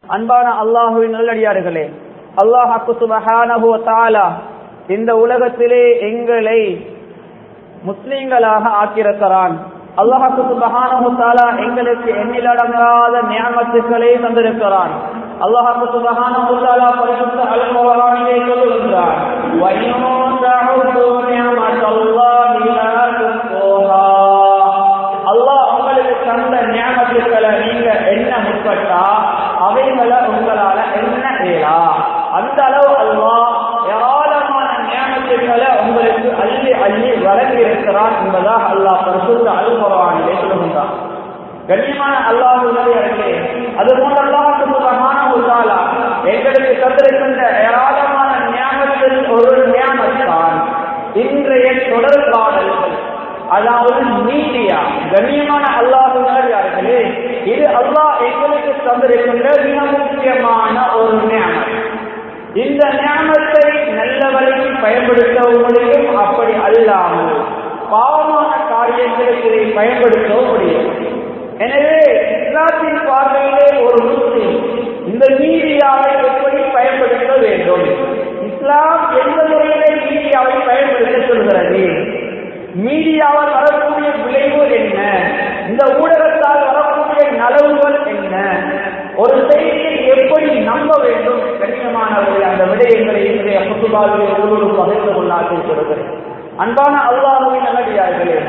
அன்பான அல்லாஹுவின் நல்லடியார்களே அல்லாஹாக்கு சுபஹானஹு தாலா இந்த உலகத்திலே எங்களை முஸ்லிம்களாக ஆக்கியிருக்கிறான் அல்லாஹாக்கு சுபஹானஹு தாலா எங்களுக்கு எண்ணிலடங்காத நியமத்துக்களை தந்திருக்கிறான் அல்லாஹாக்கு சுபஹானஹு தாலா பரிசுத்த அல்-குர்ஆனிலே சொல்லுகிறான் வயோ தஅது நியமத்தல்லாஹி லா துஹா அல்லாஹ் உங்களுக்கு தந்த நியமத்துக்களை நீங்க என்ன முற்பட்டா அவைகளை உங்களால என்ன செய்யலா அந்த அளவு அல்லாஹ் ஏராளமான நியமத்துக்களை உங்களுக்கு அள்ளி அள்ளி வழங்கி இருக்கிறான் என்பதாக அல்லாஹ் பரிசுத்த அல்குரானிலே சொல்லுகின்றான் கண்ணியமான அல்லாஹ் உள்ளவர்களே அது போன்ற அல்லாஹுக்கு சுகமான உள்ளாலா எங்களுக்கு தந்திருக்கின்ற ஏராளமான நியமத்தில் ஒரு நியமத்தான் இன்றைய தொடர்பாடல்கள் அதாவது மீடியா கண்ணியமான அல்லாஹுகளே இது அல்லாஹ் எங்களுக்கு தந்திருக்கின்ற மிக முக்கியமான ஒரு ஞானம் இந்த ஞானத்தை நல்ல வழியில் பயன்படுத்தவும் முடியும் அப்படி அல்லாமல் பாவமான காரியங்களுக்கு இதை பயன்படுத்தவும் முடியும் எனவே இஸ்லாத்தின் பார்வையிலே ஒரு முஸ்லிம் இந்த மீடியாவை எப்படி பயன்படுத்த வேண்டும் இஸ்லாம் எந்த முறையிலே மீடியாவை பயன்படுத்த சொல்கிறது மீடியாவால் வரக்கூடிய விளைவு என்ன இந்த ஊடகத்தால் வரக்கூடிய நலவுகள் என்ன ஒரு செய்தியை எப்படி நம்ப வேண்டும் கடினமானவர்கள் அந்த விடயங்களை இன்றைய புத்துபாவிலே ஒவ்வொரு பகிர்ந்து கொள்ளாமல் சொல்கிறேன் அன்பான அல்லாஹுவின் நல்லடியார்களே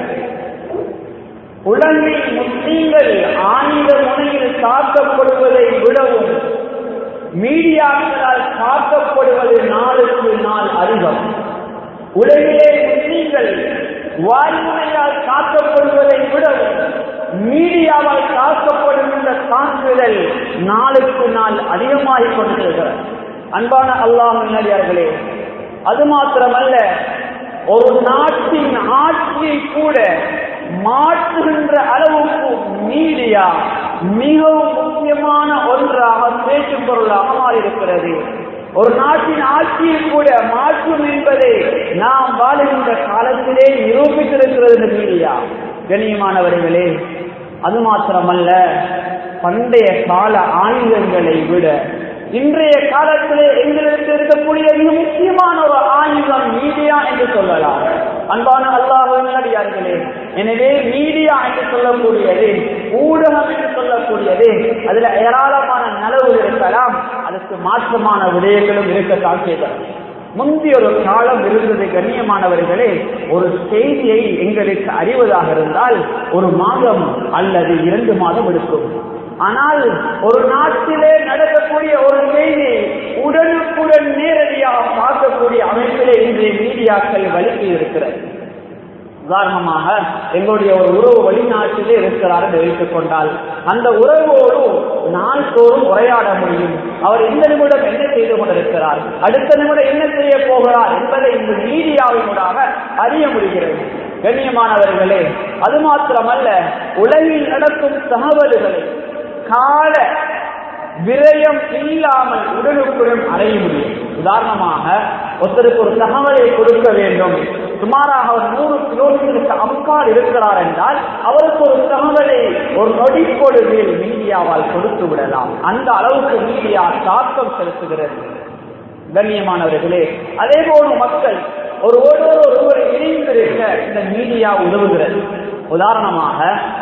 உலகில் முஸ்லீம்கள் ஆயுத முனையில் தாக்கப்படுவதை விடவும் மீடியாக்களால் தாக்கப்படுவது நாளுக்கு நாள் அதிகம் உலகிலே முஸ்லீம்கள் வாய்முனையால் தாக்கப்படுவதை விடவும் மீடியாவால் தாக்கப்படுகின்ற தாக்குதல் நாளுக்கு நாள் அதிகமாகிக் கொண்டிருக்கிறது அன்பான அல்லாஹ் முன்னாடியார்களே அது மாத்திரமல்ல ஒரு நாட்டின் ஆட்சியை கூட மாற்றுகின்ற அளவுக்கு மீடியா மிகவும் முக்கியமான ஒன்றாக பேச்சும் பொருளாக மாறியிருக்கிறது ஒரு நாட்டின் ஆட்சியை கூட மாற்றும் என்பதை நாம் வாழுகின்ற காலத்திலே நிரூபித்திருக்கிறது இந்த மீடியா கண்ணியமானவர்களே அது மாத்திரமல்ல பண்டைய கால ஆயுதங்களை விட இன்றைய காலத்திலே எங்களுக்கு இருக்கக்கூடிய மிக முக்கியமான ஒரு ஆயுதம் மீடியா என்று சொல்லலாம் அன்பான அல்லாஹர்களே எனவே மீடியா என்று சொல்லக்கூடியது ஊடகம் என்று சொல்லக்கூடியது அதுல ஏராளமான நலவுகள் இருக்கலாம் அதுக்கு மாற்றமான விடயங்களும் இருக்கத்தான் செய்தது முந்தைய ஒரு காலம் இருந்தது கண்ணியமானவர்களே ஒரு செய்தியை எங்களுக்கு அறிவதாக இருந்தால் ஒரு மாதம் அல்லது இரண்டு மாதம் எடுக்கும் ஆனால் ஒரு நாட்டிலே நடக்கக்கூடிய ஒரு செய்தி உடனுக்குடன் நேரடியாக பார்க்கக்கூடிய அமைப்பிலே இன்றைய மீடியாக்கள் வலிக்கு இருக்கிறது உதாரணமாக எங்களுடைய ஒரு உறவு வெளிநாட்டிலே இருக்கிறார் என்று வைத்துக் கொண்டால் அந்த உறவோடு நாள்தோறும் உரையாட முடியும் அவர் இந்த நிமிடம் என்ன செய்து கொண்டிருக்கிறார் அடுத்த நிமிடம் என்ன செய்ய போகிறார் என்பதை இந்த மீடியாவினூடாக அறிய முடிகிறது கண்ணியமானவர்களே அது மாத்திரமல்ல உலகில் நடக்கும் தகவல்களை கால விரயம் இல்லாமல் உடனுக்குடன் அடைய முடியும் உதாரணமாக ஒருத்தருக்கு ஒரு தகவலை கொடுக்க வேண்டும் சுமாராக ஒரு நூறு கிலோமீட்டருக்கு அப்பால் இருக்கிறார் என்றால் அவருக்கு ஒரு தகவலை ஒரு நொடி பொழுதில் மீடியாவால் கொடுத்து விடலாம் அந்த அளவுக்கு மீடியா தாக்கம் செலுத்துகிறது கண்ணியமானவர்களே அதே போல மக்கள் ஒரு ஒருவர் ஒருவர் இணைந்திருக்க இந்த மீடியா உதவுகிறது உதாரணமாக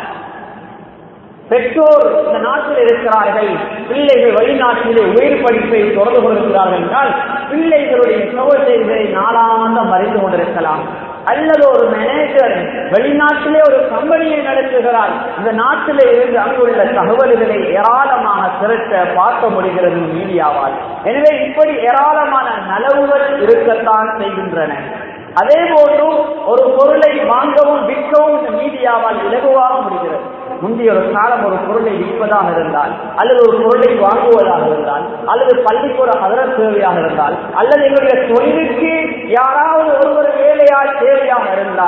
பெற்றோர் இந்த நாட்டில் இருக்கிறார்கள் பிள்ளைகள் வெளிநாட்டிலே உயிர் படிப்பை தொடர்பு கொண்டிருக்கிறார்கள் என்றால் பிள்ளைகளுடைய சகோதரிகளை நாளாந்தம் அறிந்து கொண்டிருக்கலாம் அல்லது ஒரு மேனேஜர் வெளிநாட்டிலே ஒரு கம்பெனியை நடத்துகிறார் இந்த நாட்டிலே இருந்து அங்குள்ள தகவல்களை ஏராளமாக திரட்ட பார்க்க முடிகிறது மீடியாவால் எனவே இப்படி ஏராளமான நலவுகள் இருக்கத்தான் செய்கின்றன அதே போன்று ஒரு பொருளை வாங்கவும் விற்கவும் இந்த மீடியாவால் இலகுவாக முடிகிறது முந்தைய ஒரு காலம் ஒரு பொருளை விற்பதாக இருந்தால் அல்லது ஒரு பொருளை வாங்குவதாக இருந்தால் அல்லது பள்ளிக்கு ஒரு அதர தேவையாக இருந்தால் அல்லது எங்களுடைய தொழிலுக்கு யாராவது ஒருவர் வேலையால் தேவையாக இருந்தால்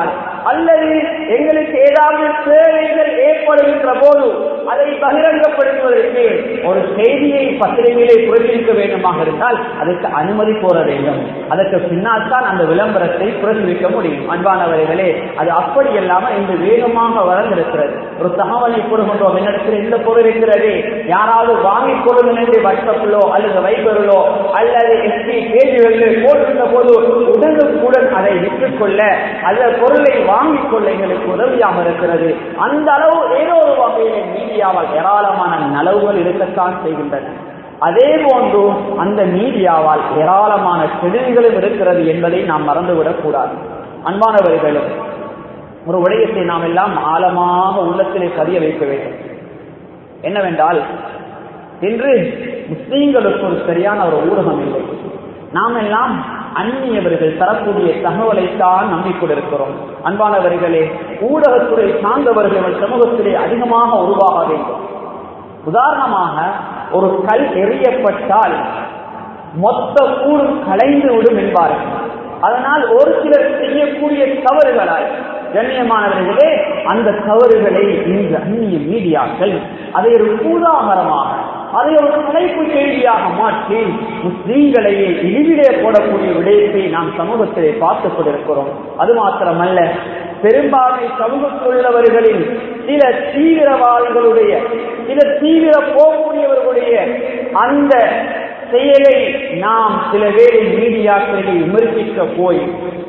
அல்லது எங்களுக்கு ஏதாவது தேவைகள் ஏற்படுகின்ற போது அதை பகிரங்கப்படுத்துவதற்கு ஒரு செய்தியை பத்திரிகையிலே பிரசுரிக்க வேண்டுமாக இருந்தால் அதற்கு அனுமதி கோர வேண்டும் அதற்கு பின்னால் தான் அந்த விளம்பரத்தை பிரசுரிக்க முடியும் அன்பானவர்களே அது அப்படி இல்லாமல் இன்று வேகமாக வளர்ந்திருக்கிறது ஒரு தகவலை கூறுகின்றோம் என்னிடத்தில் இந்த பொருள் இருக்கிறது யாராவது வாங்கிக் கொள்ளுங்கள் என்று வாட்ஸ்அப்பிலோ அல்லது வைபரிலோ அல்லது எஸ்பி பேஜுகளில் போட்டிருந்த போது உடனுக்குடன் அதை விற்றுக்கொள்ள அந்த பொருளை வாங்கிக் கொள்ள எங்களுக்கு உதவியாக இருக்கிறது அந்த அளவு ஏதோ ஒரு வகையில் மீடியாவால் ஏராளமான நலவுகள் இருக்கத்தான் செய்கின்றன அதே போன்று அந்த மீடியாவால் ஏராளமான கெடுதிகளும் இருக்கிறது என்பதை நாம் மறந்துவிடக் கூடாது அன்பானவர்களும் ஒரு விடயத்தை நாம் எல்லாம் ஆழமாக உள்ளத்திலே பதிய வைக்க வேண்டும் என்னவென்றால் இன்று முஸ்லீம்களுக்கு ஒரு சரியான ஒரு ஊடகம் இல்லை நாம் எல்லாம் அந்நியவர்கள் தரக்கூடிய தகவலைத்தான் நம்பிக்கொண்டிருக்கிறோம் அன்பானவர்களே ஊடகத்துறை சார்ந்தவர்கள் சமூகத்திலே அதிகமாக உருவாக வேண்டும் உதாரணமாக ஒரு கல் எறியப்பட்டால் மொத்த கூடும் கலைந்து விடும் என்பார்கள் அதனால் ஒரு சிலர் செய்யக்கூடிய தவறுகளால் கண்ணியமானவர்களே அந்த தவறுகளை இந்த அந்நிய மீடியாக்கள் அதை ஒரு பூதாகரமாக அதை ஒரு தலைப்பு செய்தியாக மாற்றி முஸ்லீம்களையே இழிவிலே போடக்கூடிய விடயத்தை நாம் சமூகத்திலே பார்த்துக் கொண்டிருக்கிறோம் அது மாத்திரமல்ல பெரும்பான்மை சமூகத்துள்ளவர்களின் சில தீவிரவாதிகளுடைய சில தீவிர போக்கூடியவர்களுடைய அந்த செயலை நாம் சில வேலை மீடியாக்களை விமர்சிக்க போய்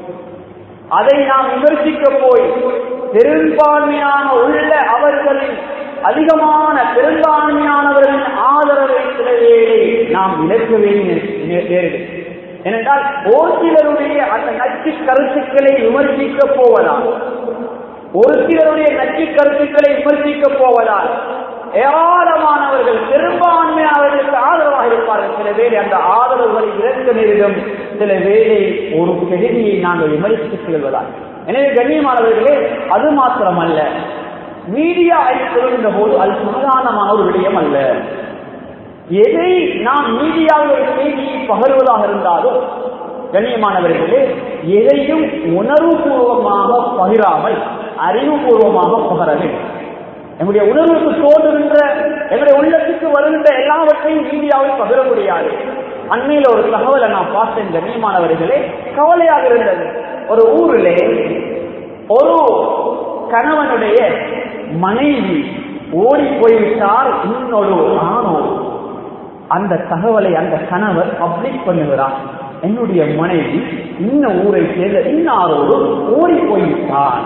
அதை நாம் விமர்சிக்க போய் பெரும்பான்மையான உள்ள அவர்களின் அதிகமான பெரும்பான்மையானவர்களின் ஆதரவை சில வேளை நாம் இழக்க வேண்டிய நேரிடும் ஏனென்றால் ஒரு சிலருடைய அந்த நச்சு கருத்துக்களை விமர்சிக்க போவதால் ஒரு சிலருடைய நச்சு கருத்துக்களை விமர்சிக்க போவதால் ஏராளமானவர்கள் பெரும்பான்மையானவர்களுக்கு ஆதரவாக இருப்பார்கள் சில வேளை அந்த ஆதரவுகளை இழக்க நேரிடும் சில வேளை ஒரு கெடுதியை நாங்கள் விமர்சித்து செல்வதால் எனவே கண்ணியமானவர்களே அது மாத்திரமல்ல மீடியா சொல்கின்ற போது அது சாதாரணமான ஒரு விடயம் அல்ல எதை நாம் மீடியாவில் ஒரு செய்தியை பகர்வதாக இருந்தாலும் கண்ணியமானவர்களே எதையும் உணர்வுபூர்வமாக பகிராமல் அறிவுபூர்வமாக பகர வேண்டும் எங்களுடைய உணர்வுக்கு தோன்றுகின்ற எங்களுடைய உள்ளத்துக்கு வருகின்ற எல்லாவற்றையும் மீடியாவில் பகிர முடியாது அண்மையில் ஒரு தகவலை நான் பார்த்தேன் கண்ணியமானவர்களே கவலையாக இருந்தது ஒரு ஊரிலே ஒரு கணவனுடைய மனைவி ஓடி போய்விட்டார் இன்னொரு ஆணோடு அந்த தகவலை அந்த கணவர் பப்ளிக் பண்ணுகிறார் என்னுடைய மனைவி இன்ன ஊரை சேர்ந்த இன்னாரோடு ஓடி போய்விட்டார்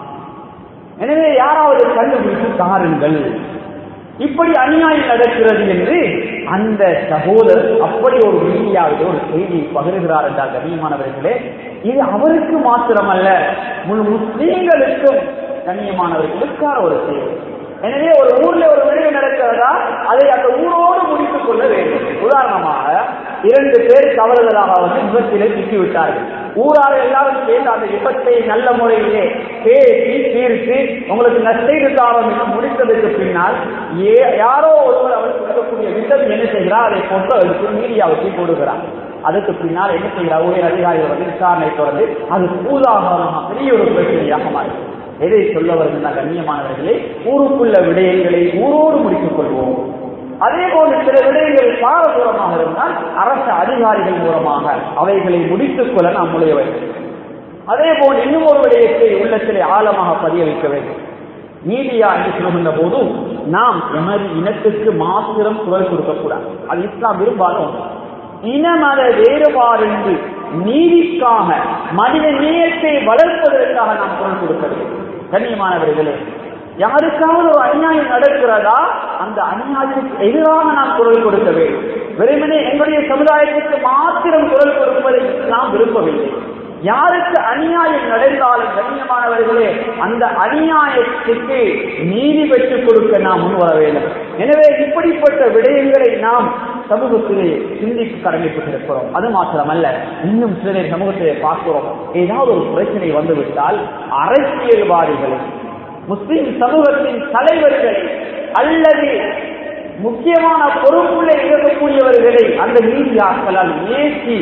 எனவே யாராவது கண்டுபிடித்து தாருங்கள் இப்படி அநியாயம் நடக்கிறது என்று அந்த சகோதரர் அப்படி ஒரு மீடியாவில் ஒரு செய்தியை பகிர்கிறார் என்றார் கண்ணியமானவர்களே இது அவருக்கு மாத்திரமல்ல முழு முஸ்லீம்களுக்கும் கண்ணியமானவர்களுக்கான ஒரு செய்தி எனவே ஒரு ஊர்ல ஒரு விளைவு நடக்கிறதா அதை அந்த ஊரோடு முடித்துக் கொள்ள வேண்டும் உதாரணமாக இரண்டு பேர் தவறுதலாக வந்து விபத்திலே சிக்கிவிட்டார்கள் ஊரார் எல்லாரும் சேர்ந்து அந்த விபத்தை நல்ல முறையிலே பேசி தீர்த்து உங்களுக்கு நஷ்டீடு ஆரம்பித்து முடித்ததுக்கு பின்னால் ஏ யாரோ ஒருவர் அவர் கொடுக்கக்கூடிய விதம் என்ன செய்கிறார் அதை போட்டு எடுத்து மீடியாவுக்கு போடுகிறார் அதுக்கு பின்னால் என்ன செய்கிறார் உயர் அதிகாரிகள் வந்து விசாரணை தொடர்ந்து அது பூதாகரமாக பெரிய ஒரு பிரச்சனையாக மாறுகிறது எதை சொல்ல வருகின்ற கண்ணியமானவர்களே ஊருக்குள்ள விடயங்களை ஊரோடு முடித்துக் கொள்வோம் அதே போன்று சில விடயங்கள் பாரதூரமாக இருந்தால் அரசு அதிகாரிகள் மூலமாக அவைகளை முடித்துக் கொள்ள நாம் முளைய வேண்டும் அதே போல் இன்னும் ஒரு விடயத்தை உள்ளத்திலே ஆழமாக பதிய வைக்க வேண்டும் மீடியா என்று சொல்கின்ற போது நாம் எமது இனத்துக்கு மாத்திரம் குரல் கொடுக்கக்கூடாது அது இஸ்லாம் விரும்பாலும் இன மத வேறுபாடின்றி நீதிக்காக மனித நேயத்தை வளர்ப்பதற்காக நாம் குரல் கொடுக்க வேண்டும் கண்ணியமானவர்களே யாருக்காவது ஒரு அநியாயம் நடக்கிறதா அந்த அநியாயத்துக்கு எதிராக நாம் குரல் கொடுக்க வேண்டும் வெறுமனே எங்களுடைய சமுதாயத்திற்கு மாத்திரம் குரல் கொடுப்பதை நாம் விரும்பவில்லை யாருக்கு அநியாயம் நடந்தாலும் கண்ணியமானவர்களே அந்த அநியாயத்துக்கு நீதி பெற்றுக் கொடுக்க நாம் முன் வர வேண்டும் எனவே இப்படிப்பட்ட விடயங்களை நாம் சமூகத்திலே சிந்திக்க கடமைப்பட்டிருக்கிறோம் அது மாத்திரமல்ல இன்னும் சில சமூகத்திலே பார்க்கிறோம் ஏதாவது ஒரு பிரச்சனை வந்துவிட்டால் அரசியல்வாதிகளை முஸ்லிம் சமூகத்தின் தலைவர்களை அல்லது முக்கியமான பொறுப்புள்ள இருக்கக்கூடியவர்களை அந்த மீடியாக்களால் ஏற்றி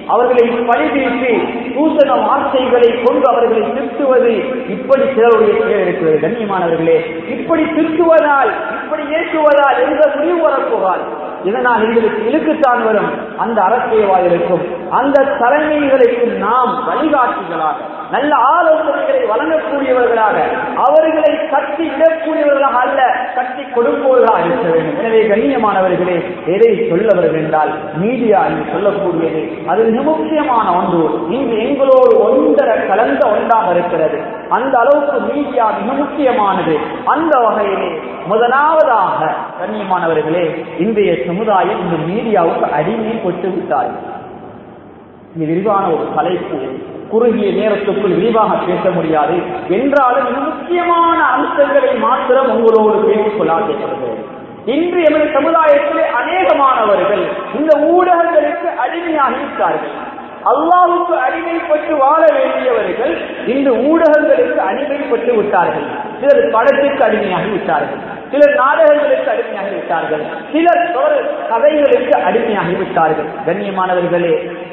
அவர்களை பழிதீர்த்து சூசன வார்த்தைகளை கொண்டு அவர்களை திருத்துவது இப்படி சிலருடைய செயல் இருக்கிறது கண்ணியமானவர்களே இப்படி திருத்துவதால் இப்படி ஏற்றுவதால் எந்த முடிவு வரப்போகாது இதனால் எங்களுக்கு இழுக்குத்தான் வரும் அந்த அரசியல்வாதிகளுக்கும் அந்த தலைமைகளுக்கு நாம் வழிகாட்டிகளாக நல்ல ஆலோசனைகளை வழங்கக்கூடியவர்களாக அவர்களை கட்டி விடக்கூடியவர்களாக அல்ல கட்டி கொடுப்பவர்களாக இருக்க வேண்டும் எனவே கண்ணியமானவர்களே எதை சொல்லவர்கள் என்றால் மீடியா என்று சொல்லக்கூடியது அது மிக முக்கியமான ஒன்று இங்கு எங்களோடு ஒன்றர கலந்த ஒன்றாக இருக்கிறது அந்த அளவுக்கு மீடியா மிக முக்கியமானது அந்த வகையிலே முதலாவதாக கண்ணியமானவர்களே இன்றைய சமுதாயம் இந்த மீடியாவுக்கு அடிமைப்பட்டு விட்டார்கள் இது விரிவான ஒரு தலைப்பு குறுகிய நேரத்துக்குள் விரிவாக பேச முடியாது என்றாலும் மிக முக்கியமான அம்சங்களை மாத்திரம் உங்களோடு பேசிக் கொள்ள ஆசைப்படுகிறேன் இன்று எமது சமுதாயத்திலே அநேகமானவர்கள் இந்த ஊடகங்களுக்கு அடிமையாகிவிட்டார்கள் அல்லாவுக்கு அடிமைப்பட்டு வாழ வேண்டியவர்கள் இந்த ஊடகங்களுக்கு அடிமைப்பட்டு விட்டார்கள் சிலர் படத்துக்கு அடிமையாகி விட்டார்கள் சிலர் நாடகங்களுக்கு அடிமையாகி விட்டார்கள் சிலர் தொடர் கதைகளுக்கு அடிமையாகி விட்டார்கள் கண்ணியமானவர்களே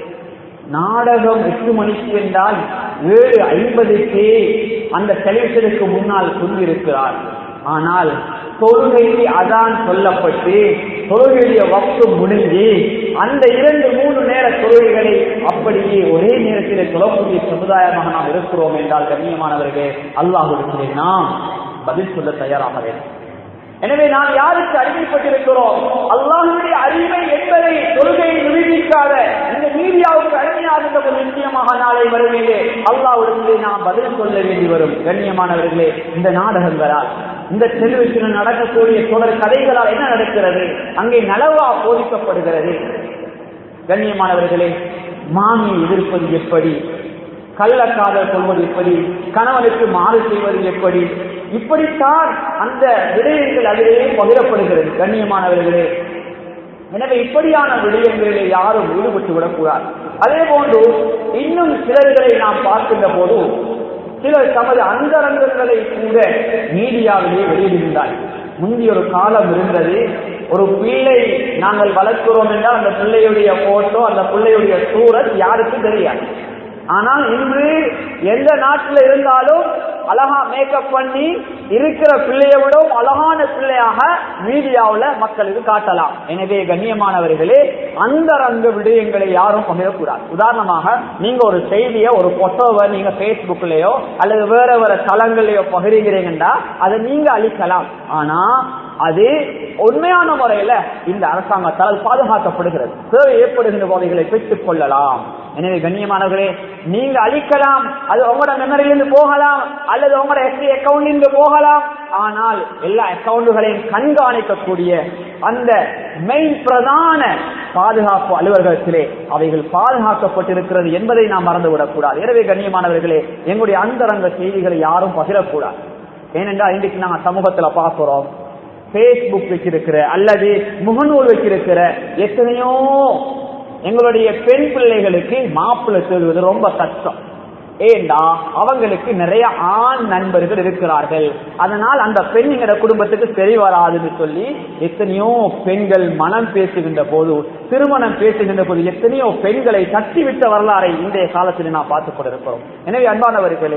நாடகம் எட்டு மணிக்கு என்றால் ஏழு ஐம்பதுக்கே அந்த டெலிவிஷனுக்கு முன்னால் சொல்லியிருக்கிறார் ஆனால் தொழுகைக்கு அதான் சொல்லப்பட்டு தொழுகையுடைய வக்து முடிஞ்சு அந்த இரண்டு மூணு நேர தொழுகைகளை அப்படியே ஒரே நேரத்தில் தொழக்கூடிய சமுதாயமாக நாம் இருக்கிறோம் என்றால் கண்ணியமானவர்களே அல்லாஹுடைய நாம் பதில் சொல்ல தயாராக வேண்டும் எனவே நாம் யாருக்கு அடிமைப்பட்டிருக்கிறோம் அல்லாஹுடைய அறிவை என்பதை தொழுகையை நிரூபிக்காத இந்த மீடியாவுக்கு அடிமையாகின்ற ஒரு நிச்சயமாக நாளை வருவீங்க அல்லாஹ்விடத்திலே நாம் பதில் சொல்ல வேண்டி வரும் கண்ணியமானவர்களே இந்த நாடகங்களால் இந்த டெலிவிஷனில் நடக்கக்கூடிய தொடர் கதைகளால் என்ன நடக்கிறது அங்கே நலவா போதிக்கப்படுகிறது கண்ணியமானவர்களே மாமியை எதிர்ப்பது எப்படி கள்ளக்காதல் கொள்வது எப்படி கணவனுக்கு மாறு செய்வது எப்படி இப்படித்தான் அந்த விடயங்கள் அதிலேயே பகிரப்படுகிறது கண்ணியமானவர்களே எனவே இப்படியான விடயங்களிலே யாரும் ஈடுபட்டு விடக்கூடாது அதே போன்று இன்னும் சிலர்களை நாம் பார்க்கின்ற போது சிலர் தமது அந்தரங்கங்களை கூட மீடியாவிலே வெளியிடுகின்றார்கள் முந்தைய ஒரு காலம் இருந்தது ஒரு பிள்ளை நாங்கள் வளர்க்கிறோம் என்றால் அந்த பிள்ளையுடைய போட்டோ அந்த பிள்ளையுடைய சூரத் யாருக்கும் தெரியாது ஆனால் இன்று எந்த நாட்டில் இருந்தாலும் அழகா மேக்கப் பண்ணி இருக்கிற பிள்ளையை விடவும் அழகான பிள்ளையாக மீடியாவில் மக்களுக்கு காட்டலாம் எனவே கண்ணியமானவர்களே அந்த ரங்க விடயங்களை யாரும் பகிரக்கூடாது உதாரணமாக நீங்க ஒரு செய்தியை ஒரு போட்டோவை நீங்க பேஸ்புக்லயோ அல்லது வேற வேற தளங்களையோ பகிர்கிறீங்கன்னா அதை நீங்க அழிக்கலாம் ஆனா அது உண்மையான முறையில இந்த அரசாங்கத்தால் பாதுகாக்கப்படுகிறது தேவை ஏற்படுகின்ற போதைகளை பெற்றுக் கொள்ளலாம் எனவே கண்ணியமானவர்களே நீங்க அழிக்கலாம் அது உங்களோட மெமரியிலிருந்து போகலாம் அல்லது உங்களோட எஸ்டி அக்கௌண்ட் போகலாம் ஆனால் எல்லா அக்கௌண்டுகளையும் கண்காணிக்கக்கூடிய அந்த மெயின் பிரதான பாதுகாப்பு அலுவலகத்திலே அவைகள் பாதுகாக்கப்பட்டிருக்கிறது என்பதை நாம் மறந்துவிடக்கூடாது எனவே கண்ணியமானவர்களே எங்களுடைய அந்தரங்க செய்திகளை யாரும் பகிரக்கூடாது ஏனென்றால் இன்றைக்கு நாங்க சமூகத்துல பார்க்கிறோம் பேஸ்புக் வச்சிருக்கிற அல்லது முகநூல் வச்சிருக்கிற எத்தனையோ எங்களுடைய பெண் பிள்ளைகளுக்கு மாப்பிள்ளை சொல்வது ரொம்ப கஷ்டம் ஏண்டா அவங்களுக்கு நிறைய ஆண் நண்பர்கள் இருக்கிறார்கள் அதனால் அந்த பெண் எங்கட குடும்பத்துக்கு சரி வராதுன்னு சொல்லி எத்தனையோ பெண்கள் மனம் பேசுகின்ற போது திருமணம் பேசுகின்ற போது எத்தனையோ பெண்களை தட்டிவிட்ட வரலாறை இன்றைய காலத்தில் நாம் பார்த்துக் கொண்டிருக்கிறோம் எனவே அன்பானவர்களே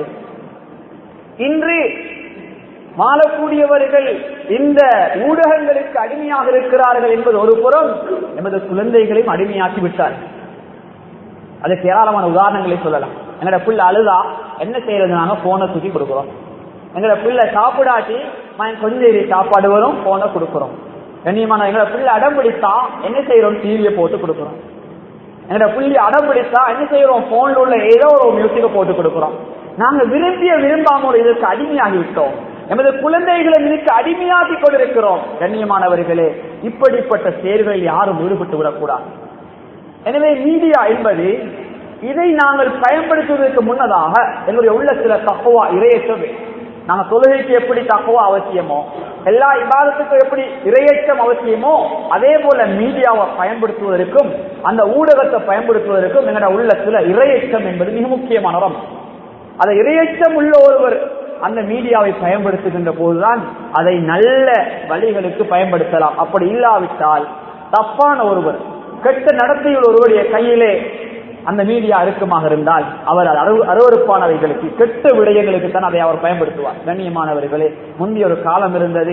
இன்று வாழக்கூடியவர்கள் இந்த ஊடகங்களுக்கு அடிமையாக இருக்கிறார்கள் என்பது ஒரு புறம் எமது குழந்தைகளையும் அடிமையாக்கி விட்டார்கள் அதுக்கு ஏராளமான உதாரணங்களை சொல்லலாம் எங்களோட பிள்ளை அழுதா என்ன செய்யறது நாங்க போனை தூக்கி கொடுக்குறோம் எங்களோட பிள்ளை சாப்பிடாட்டி மகன் கொஞ்சம் இரு சாப்பாடு வரும் போனை கொடுக்குறோம் கண்ணியமான எங்களோட பிள்ளை அடம் பிடித்தா என்ன செய்யறோம் டிவியை போட்டு கொடுக்குறோம் எங்களோட பிள்ளை அடம் பிடித்தா என்ன செய்யறோம் போன்ல உள்ள ஏதோ ஒரு மியூசிக்கை போட்டு கொடுக்குறோம் நாங்க விரும்பிய விரும்பாம ஒரு இதற்கு அடிமையாகி விட்டோம் எமது குழந்தைகளை இதற்கு அடிமையாக்கி கொண்டிருக்கிறோம் கண்ணியமானவர்களே இப்படிப்பட்ட செயல்களில் யாரும் ஈடுபட்டு விடக்கூடாது எனவே மீடியா என்பது இதை நாங்கள் பயன்படுத்துவதற்கு முன்னதாக எங்களுடைய உள்ள சில தக்குவா இரையற்றவே நாங்க தொழுகைக்கு எப்படி தக்குவா அவசியமோ எல்லா இபாதத்துக்கும் எப்படி இரையற்றம் அவசியமோ அதே போல மீடியாவை பயன்படுத்துவதற்கும் அந்த ஊடகத்தை பயன்படுத்துவதற்கும் எங்களோட உள்ள சில இரையற்றம் என்பது மிக முக்கியமான ஒரு அம்சம் அதை இரையற்றம் உள்ள ஒருவர் அந்த மீடியாவை பயன்படுத்துகின்ற போதுதான் அதை நல்ல வழிகளுக்கு பயன்படுத்தலாம் அப்படி இல்லாவிட்டால் தப்பான ஒருவர் கெட்ட நடத்தையில் ஒருவருடைய கையிலே அந்த மீடியா அருக்கமாக இருந்தால் அவர் அது அருவ- அருவருப்பானவைகளுக்கு கெட்ட விடயங்களுக்கு தான் அதை அவர் பயன்படுத்துவார் கண்ணியமானவர்களே முந்தைய ஒரு காலம் இருந்தது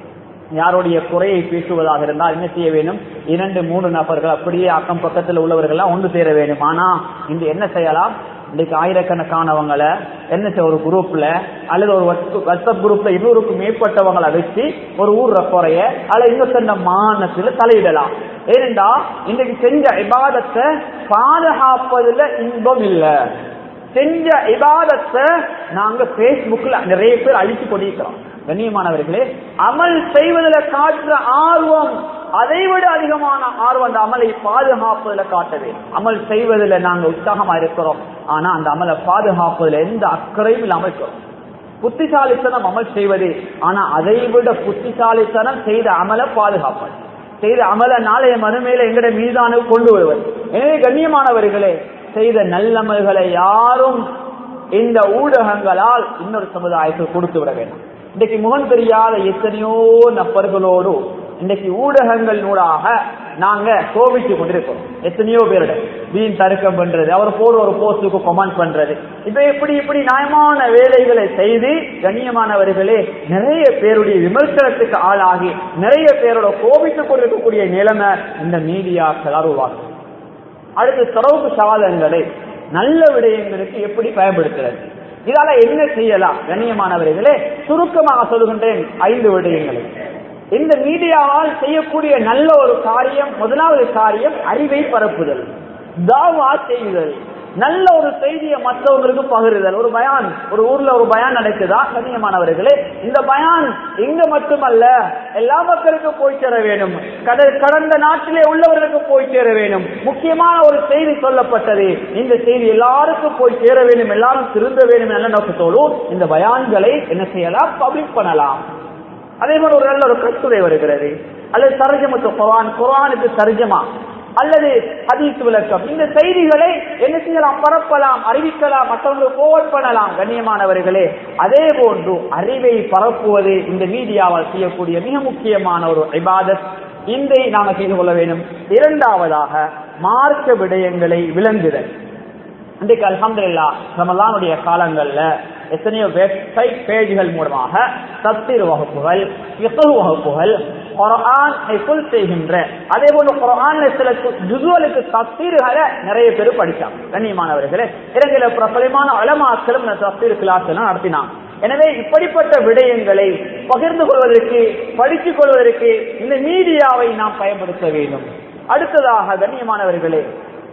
யாருடைய குறையை பேசுவதாக இருந்தால் என்ன செய்ய வேண்டும் இரண்டு மூணு நபர்கள் அப்படியே அக்கம் பக்கத்தில் உள்ளவர்கள் ஒன்று சேர வேண்டும் ஆனா இந்த என்ன செய்யலாம் இன்னைக்கு ஆயிரக்கணக்கானவங்களை என்ன செய்ய ஒரு குரூப்ல அல்லது ஒரு வாட்ஸ்அப் குரூப்ல இருநூறுக்கும் மேற்பட்டவங்களை வச்சு ஒரு ஊர்ற குறைய அல்லது இன்னொருத்த மானத்துல தலையிடலாம் ஏனென்றா இன்றைக்கு செஞ்ச இபாதத்தை பாதுகாப்பதுல இன்பம் இல்லை செஞ்ச இபாதத்தை நாங்க பேஸ்புக்ல நிறைய பேர் அழிச்சு கொண்டிருக்கிறோம் கண்ணியமானவர்களே அமல் செய்வதில் காட்டுற ஆர்வம் அதை விட அதிகமான ஆர்வம் அந்த அமலை பாதுகாப்பதில் காட்டவே அமல் செய்வதில் நாங்க உற்சாகமா இருக்கிறோம் ஆனா அந்த அமலை பாதுகாப்பதில் எந்த அக்கறையும் இல்லாமல் இருக்கிறோம் புத்திசாலித்தனம் அமல் செய்வது ஆனா அதை விட புத்திசாலித்தனம் செய்த அமலை பாதுகாப்பது செய்த அமல நாளைய மறுமையில எங்கட மீதான கொண்டு வருவது எனவே கண்ணியமானவர்களே செய்த நல்லமல்களை யாரும் இந்த ஊடகங்களால் இன்னொரு சமுதாயத்துக்கு கொடுத்து விட வேண்டும் இன்றைக்கு முகம் தெரியாத எத்தனையோ நபர்களோடு இன்றைக்கு ஊடகங்களினூடாக நாங்க கோபிச்சு கொண்டிருக்கிறோம் எத்தனையோ பேருட வீண் தருக்கம் பண்றது அவர் போடுற ஒரு போஸ்டுக்கு கமெண்ட் பண்றது இப்ப இப்படி இப்படி நியாயமான வேலைகளை செய்து கண்ணியமானவர்களே நிறைய பேருடைய விமர்சனத்துக்கு ஆளாகி நிறைய பேரோட கோபித்துக் கொண்டிருக்கக்கூடிய நிலைமை இந்த மீடியாக்களால் உருவாக்குது அடுத்து சிறப்பு சாதனங்களை நல்ல விடயங்களுக்கு எப்படி பயன்படுத்துறது இதால என்ன செய்யலாம் கண்ணியமானவர்களே சுருக்கமாக சொல்கின்றேன் ஐந்து விடயங்களை இந்த மீடியாவால் செய்யக்கூடிய நல்ல ஒரு காரியம் முதலாவது காரியம் அறிவை பரப்புதல் தாவா செய்தல் நல்ல ஒரு செய்தியை மற்றவங்களுக்கு பகிருதல் ஒரு பயான் ஒரு ஊர்ல ஒரு பயான் நடக்குதா கண்ணியமானவர்களே இந்த பயான் இங்க மட்டுமல்ல எல்லா மக்களுக்கும் போய் சேர வேண்டும் கடல் கடந்த நாட்டிலே உள்ளவர்களுக்கு போய் சேர வேண்டும் முக்கியமான ஒரு செய்தி சொல்லப்பட்டது இந்த செய்தி எல்லாருக்கும் போய் சேர வேண்டும் எல்லாரும் திருந்த வேண்டும் என்ற நோக்கத்தோடு இந்த பயான்களை என்ன செய்யலாம் பப்ளிக் பண்ணலாம் அதே மாதிரி ஒரு நல்ல ஒரு கட்டுரை வருகிறது அல்லது தர்ஜமத்து குரான் குரானுக்கு தர்ஜமா அல்லது ஹதீஸ் விளக்கம் இந்த செய்திகளை என்ன செய்யலாம் பரப்பலாம் அறிவிக்கலாம் மற்றவங்களுக்கு போவட் பண்ணலாம் கண்ணியமானவர்களே அதே போன்று அறிவை பரப்புவது இந்த மீடியாவால் செய்யக்கூடிய மிக முக்கியமான ஒரு இபாதத் இதை நாங்கள் செய்து கொள்ள வேண்டும் இரண்டாவதாக மார்க்க விடயங்களை விளங்குதல் இன்றைக்கு அல்ஹம்துலில்லா ரமலானுடைய காலங்கள்ல எத்தனையோ வெப்சைட் பேஜ்கள் மூலமாக தப்சீர் வகுப்புகள் இசல் வகுப்புகள் குரான் ஃபுல் செய்கின்ற அதே போல குரான்ல சில ஜுசுவலுக்கு தப்சீர்களை நிறைய பேர் படிச்சாங்க கண்ணியமானவர்களே இலங்கையில பிரபலமான அலமாக்களும் இந்த தப்சீர் கிளாஸ் எல்லாம் நடத்தினாங்க எனவே இப்படிப்பட்ட விடயங்களை பகிர்ந்து கொள்வதற்கு படித்துக் கொள்வதற்கு இந்த மீடியாவை நாம் பயன்படுத்த வேண்டும் அடுத்ததாக கண்ணியமானவர்களே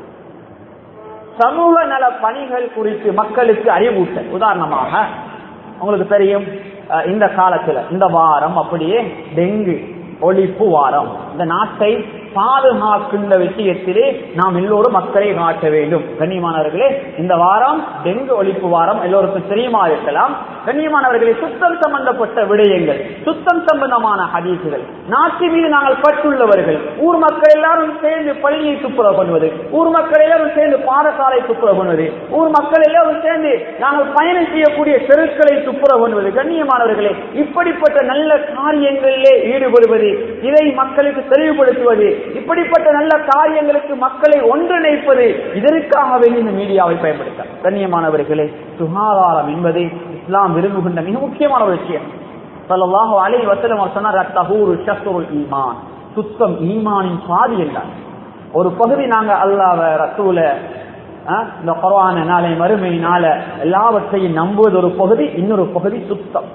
சமூக நல பணிகள் குறித்து மக்களுக்கு அறிவூட்டல் உதாரணமாக உங்களுக்கு தெரியும் அஹ், இந்த காலத்துல இந்த வாரம் அப்படியே டெங்கு ஒழிப்பு வாரம் இந்த நாட்டை பாதுகாக்கின்ற விஷயத்திலே நாம் எல்லோரும் மக்களை காட்ட வேண்டும் கண்ணியமானவர்களே இந்த வாரம் டெங்கு ஒழிப்பு வாரம் எல்லோருக்கும் தெரியுமா இருக்கலாம் கண்ணியமானவர்களே சுத்தம் சம்பந்தப்பட்ட விடயங்கள் சுத்தம் சம்பந்தமான ஹதீசுகள் நாட்டு மீது நாங்கள் பற்றுள்ளவர்கள் ஊர் மக்கள் எல்லாரும் சேர்ந்து பள்ளியை துப்புரவு பண்ணுவது ஊர் மக்கள் எல்லாரும் சேர்ந்து பாடசாலை துப்புரவு பண்ணுவது ஊர் மக்கள் எல்லாரும் சேர்ந்து நாங்கள் பயணம் செய்யக்கூடிய தெருக்களை துப்புரவு பண்ணுவது கண்ணியமானவர்களே இப்படிப்பட்ட நல்ல காரியங்களிலே ஈடுபடுவது இதை மக்களுக்கு தெளிவுபடுத்துவது இப்படிப்பட்ட நல்ல காரியங்களுக்கு மக்களை ஒன்றிணைப்பது இதற்காக வேண்டி இந்த மீடியாவை பயன்படுத்த கண்ணியமானவர்களே சுகாதாரம் என்பது இஸ்லாம் விரும்புகின்ற மிக முக்கியமான ஒரு விஷயம் ஸல்லல்லாஹு அலைஹி வஸல்லம் அவர் சொன்னார் அத்தஹூரு ஷத்ருல் ஈமான் சுத்தம் ஈமானின் பாதி என்றார் ஒரு பகுதி நாங்க அல்லாஹ்வ ரசூல அஹ், இந்த குர்ஆன நாளை மறுமையினால எல்லாவற்றையும் நம்புவது ஒரு பகுதி இன்னொரு பகுதி சுத்தம்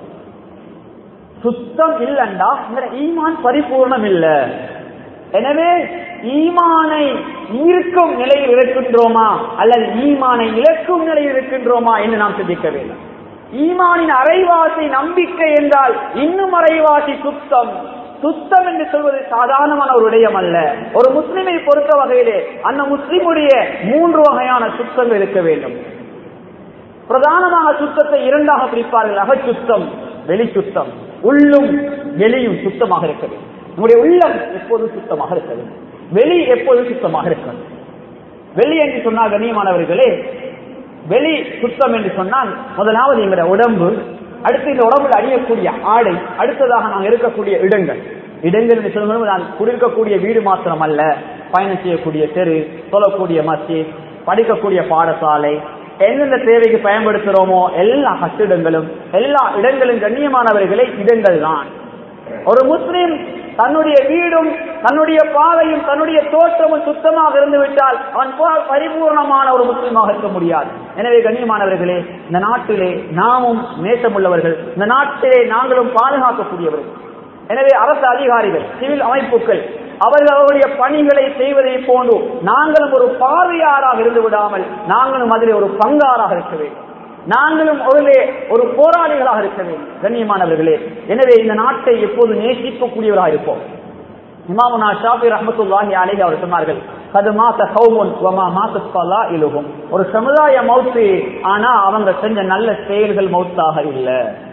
சுத்தம் இல்லண்டா இந்த ஈமான் பரிபூர்ணம் இல்ல எனவே ஈமானை ஈர்க்கும் நிலையில் இருக்கின்றோமா அல்லது ஈமானை இழக்கும் நிலையில் இருக்கின்றோமா என்று நாம் சிந்திக்க வேண்டும் ஈமானின் அரைவாசி நம்பிக்கை என்றால் இன்னும் அரைவாசி சுத்தம் சுத்தம் என்று சொல்வது சாதாரணமான ஒரு விடயம் அல்ல ஒரு முஸ்லிமை பொறுத்த வகையிலே அந்த முஸ்லிமுடைய மூன்று வகையான சுத்தம் இருக்க வேண்டும் பிரதானமாக சுத்தத்தை இரண்டாக பிரிப்பார்கள் அகச்சுத்தம் வெளி சுத்தம் உள்ளும் வெளியும் சுத்தமாக இருக்க வேண்டும் நம்முடைய உள்ளம் எப்போதும் சுத்தமாக இருக்க வேண்டும் வெளி எப்போதும் சுத்தமாக இருக்க வேண்டும் வெளி என்று சொன்னால் கண்ணியமானவர்களே வெளி சுத்தம் என்று சொன்னால் முதலாவது எங்களுடைய உடம்பு அடுத்து இந்த உடம்புல அணியக்கூடிய ஆடை அடுத்ததாக நாங்கள் இருக்கக்கூடிய இடங்கள் இடங்கள் என்று சொல்லும்போது நான் குடியிருக்கக்கூடிய வீடு மாத்திரம் அல்ல பயணம் செய்யக்கூடிய தெரு சொல்லக்கூடிய மஸ்ஜித் படிக்கக்கூடிய பாடசாலை எந்தெந்த தேவைக்கு பயன்படுத்துறோமோ எல்லா கட்டிடங்களும் எல்லா இடங்களும் கண்ணியமானவர்களே இடங்கள் தான் ஒரு முஸ்லிம் தன்னுடைய வீடும் தன்னுடைய பாதையும் தன்னுடைய தோற்றமும் சுத்தமாக இருந்து விட்டால் அவன் போல் பரிபூர்ணமான ஒரு முஸ்லிமாக இருக்க முடியாது எனவே கண்ணியமானவர்களே இந்த நாட்டிலே நாமும் நேசமுள்ளவர்கள் இந்த நாட்டிலே நாங்களும் பாதுகாக்கக்கூடியவர்கள் எனவே அரசு அதிகாரிகள் சிவில் அமைப்புகள் அவர்கள் அவருடைய பணிகளை செய்வதை போன்று நாங்களும் ஒரு பார்வையாளராக இருந்து விடாமல் நாங்களும் அதிலே ஒரு பங்காராக இருக்க வேண்டும் நாங்களும் ஒருவே ஒரு போராளிகளாக இருக்க வேண்டும் கண்ணியமானவர்களே எனவே இந்த நாட்டை எப்போது நேசிக்கக்கூடியவராக இருப்போம் இமாமுனா ஷாஃபி ரஹமத்துல்லாஹி அலைஹி அவர் சொன்னார்கள் கது மாத்த கௌமுன் வமா மாத்தஸ்கலா இலுகும் ஒரு சமுதாய மௌத்து ஆனா அவங்க செஞ்ச நல்ல செயல்கள் மௌத்தாக இல்ல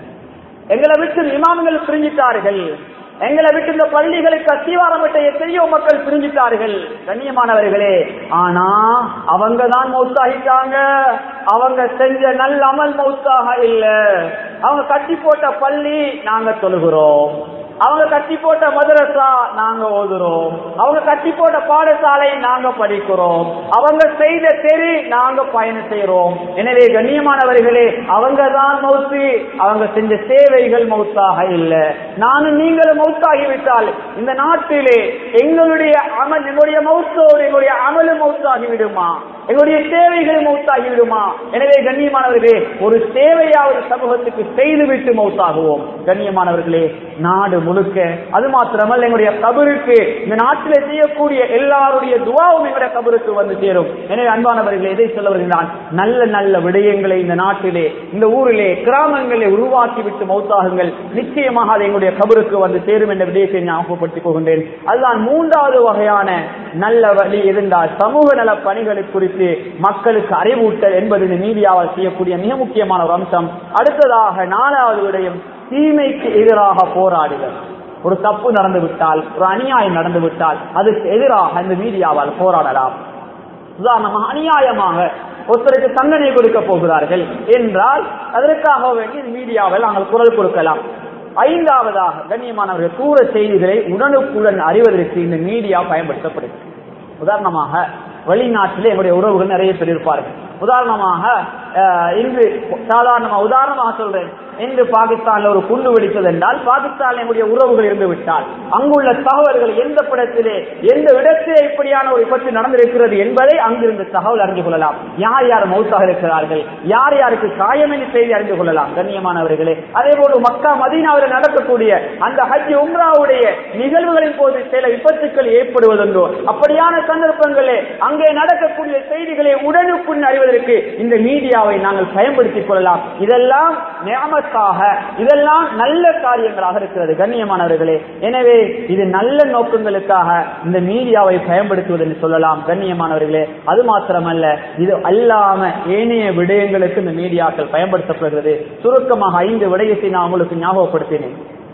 எங்களை விட்டு இமாம்கள் பிரிஞ்சிட்டார்கள் எங்களை விட்டு இந்த பள்ளிகளுக்கு அத்திவாரம் விட்ட எத்தனையோ மக்கள் பிரிஞ்சிட்டார்கள் கண்ணியமானவர்களே ஆனா அவங்க தான் மௌத்தாகிட்டாங்க அவங்க செஞ்ச நல்ல அமல் மௌத்தாக இல்ல அவங்க கட்டி போட்ட பள்ளி நாங்க தொழுகிறோம் அவங்க கட்டி போட்ட மதரசா நாங்க ஓதுறோம் அவங்க கட்டி போட்ட பாடசாலை நாங்க படிக்கிறோம் அவங்க செய்த தெரு நாங்க பயணம் செய்யறோம் எனவே கண்ணியமானவர்களே அவங்க தான் மௌத்து அவங்க செஞ்ச சேவைகள் மௌத்தாக இல்ல நானும் நீங்களும் மௌத்தாகிவிட்டால் இந்த நாட்டிலே எங்களுடைய அமல் எங்களுடைய மௌத்தோடு எங்களுடைய அமலும் மௌத்தாகி விடுமா எங்களுடைய சேவைகள் மௌத்தாகி விடுமா எனவே கண்ணியமானவர்களே ஒரு சேவையாவது சமூகத்துக்கு செய்துவிட்டு மௌத்தாகுவோம் கண்ணியமானவர்களே நாடு முழுக்க அது மாத்திரமல்ல எங்களுடைய கபருக்கு இந்த நாட்டிலே செய்யக்கூடிய எல்லாருடைய துவாவும் எங்களுடைய கபருக்கு வந்து சேரும் எனவே அன்பானவர்களே எதை சொல்ல வருகிறான் நல்ல நல்ல விடயங்களை இந்த நாட்டிலே இந்த ஊரிலே கிராமங்களிலே உருவாக்கி விட்டு மௌத்தாகுங்கள் நிச்சயமாக அது எங்களுடைய கபருக்கு வந்து சேரும் என்ற விடயத்தை ஞாபகப்படுத்திக் கொள்கின்றேன் அதுதான் மூன்றாவது வகையான நல்ல வழி இருந்தால் சமூக நல பணிகளை குறித்து மக்களுக்கு அறிவூட்டல் என்பது இந்த மீடியாவால் செய்யக்கூடிய மிக முக்கியமான ஒரு அம்சம் அடுத்ததாக நாலாவது விடயம் தீமைக்கு எதிராக போராடுதல் ஒரு தப்பு நடந்து விட்டால் ஒரு அநியாயம் நடந்து விட்டால் அதுக்கு எதிராக இந்த மீடியாவால் போராடலாம் உதாரணமாக அநியாயமாக ஒருத்தருக்கு தண்டனை கொடுக்க போகிறார்கள் என்றால் அதற்காக வேண்டி மீடியாவில் நாங்கள் குரல் கொடுக்கலாம் ஐந்தாவதாக கண்ணியமானவர்கள் தூர செய்திகளை உடனுக்குடன் அறிவதற்கு இந்த மீடியா பயன்படுத்தப்படுகிறது உதாரணமாக வெளிநாட்டிலே எங்களுடைய உறவுகள் நிறைய பேர் இருப்பார்கள் உதாரணமாக இன்று சாதாரணமா உதாரணமாக சொல்றேன் இன்று பாகிஸ்தான்ல ஒரு குண்டு வெடித்தது என்றால் பாகிஸ்தான் எங்களுடைய உறவுகள் இருந்து விட்டால் அங்குள்ள தகவல்கள் எந்த படத்திலே எந்த இடத்திலே இப்படியான ஒரு விபத்து நடந்திருக்கிறது என்பதை அங்கிருந்து தகவல் அறிந்து கொள்ளலாம் யார் யார் மௌத்தாக இருக்கிறார்கள் யார் யாருக்கு காயம் என்று செய்தி அறிந்து கொள்ளலாம் கண்ணியமானவர்களே அதே போல மக்கா மதீனாவில் நடக்கக்கூடிய அந்த ஹஜ் உம்ராவுடைய நிகழ்வுகளின் போது சில விபத்துக்கள் ஏற்படுவதுண்டோ அப்படியான சந்தர்ப்பங்களே அங்கே நடக்கக்கூடிய செய்திகளை உடனுக்குடன் அறிவதற்கு இந்த மீடியாவை நாங்கள் பயன்படுத்திக் கொள்ளலாம் இதெல்லாம் நியமத்தாக இதெல்லாம் நல்ல காரியங்களாக இருக்கிறது கண்ணியமானவர்களே எனவே இது நல்ல நோக்கங்களுக்காக இந்த மீடியாவை பயன்படுத்துவது என்று சொல்லலாம் கண்ணியமானவர்களே அது மாத்திரமல்ல இது அல்லாம ஏனைய விடயங்களுக்கு இந்த மீடியாக்கள் பயன்படுத்தப்படுகிறது சுருக்கமாக ஐந்து விடயத்தை நான் உங்களுக்கு ஞாபகப்படுத்தினேன்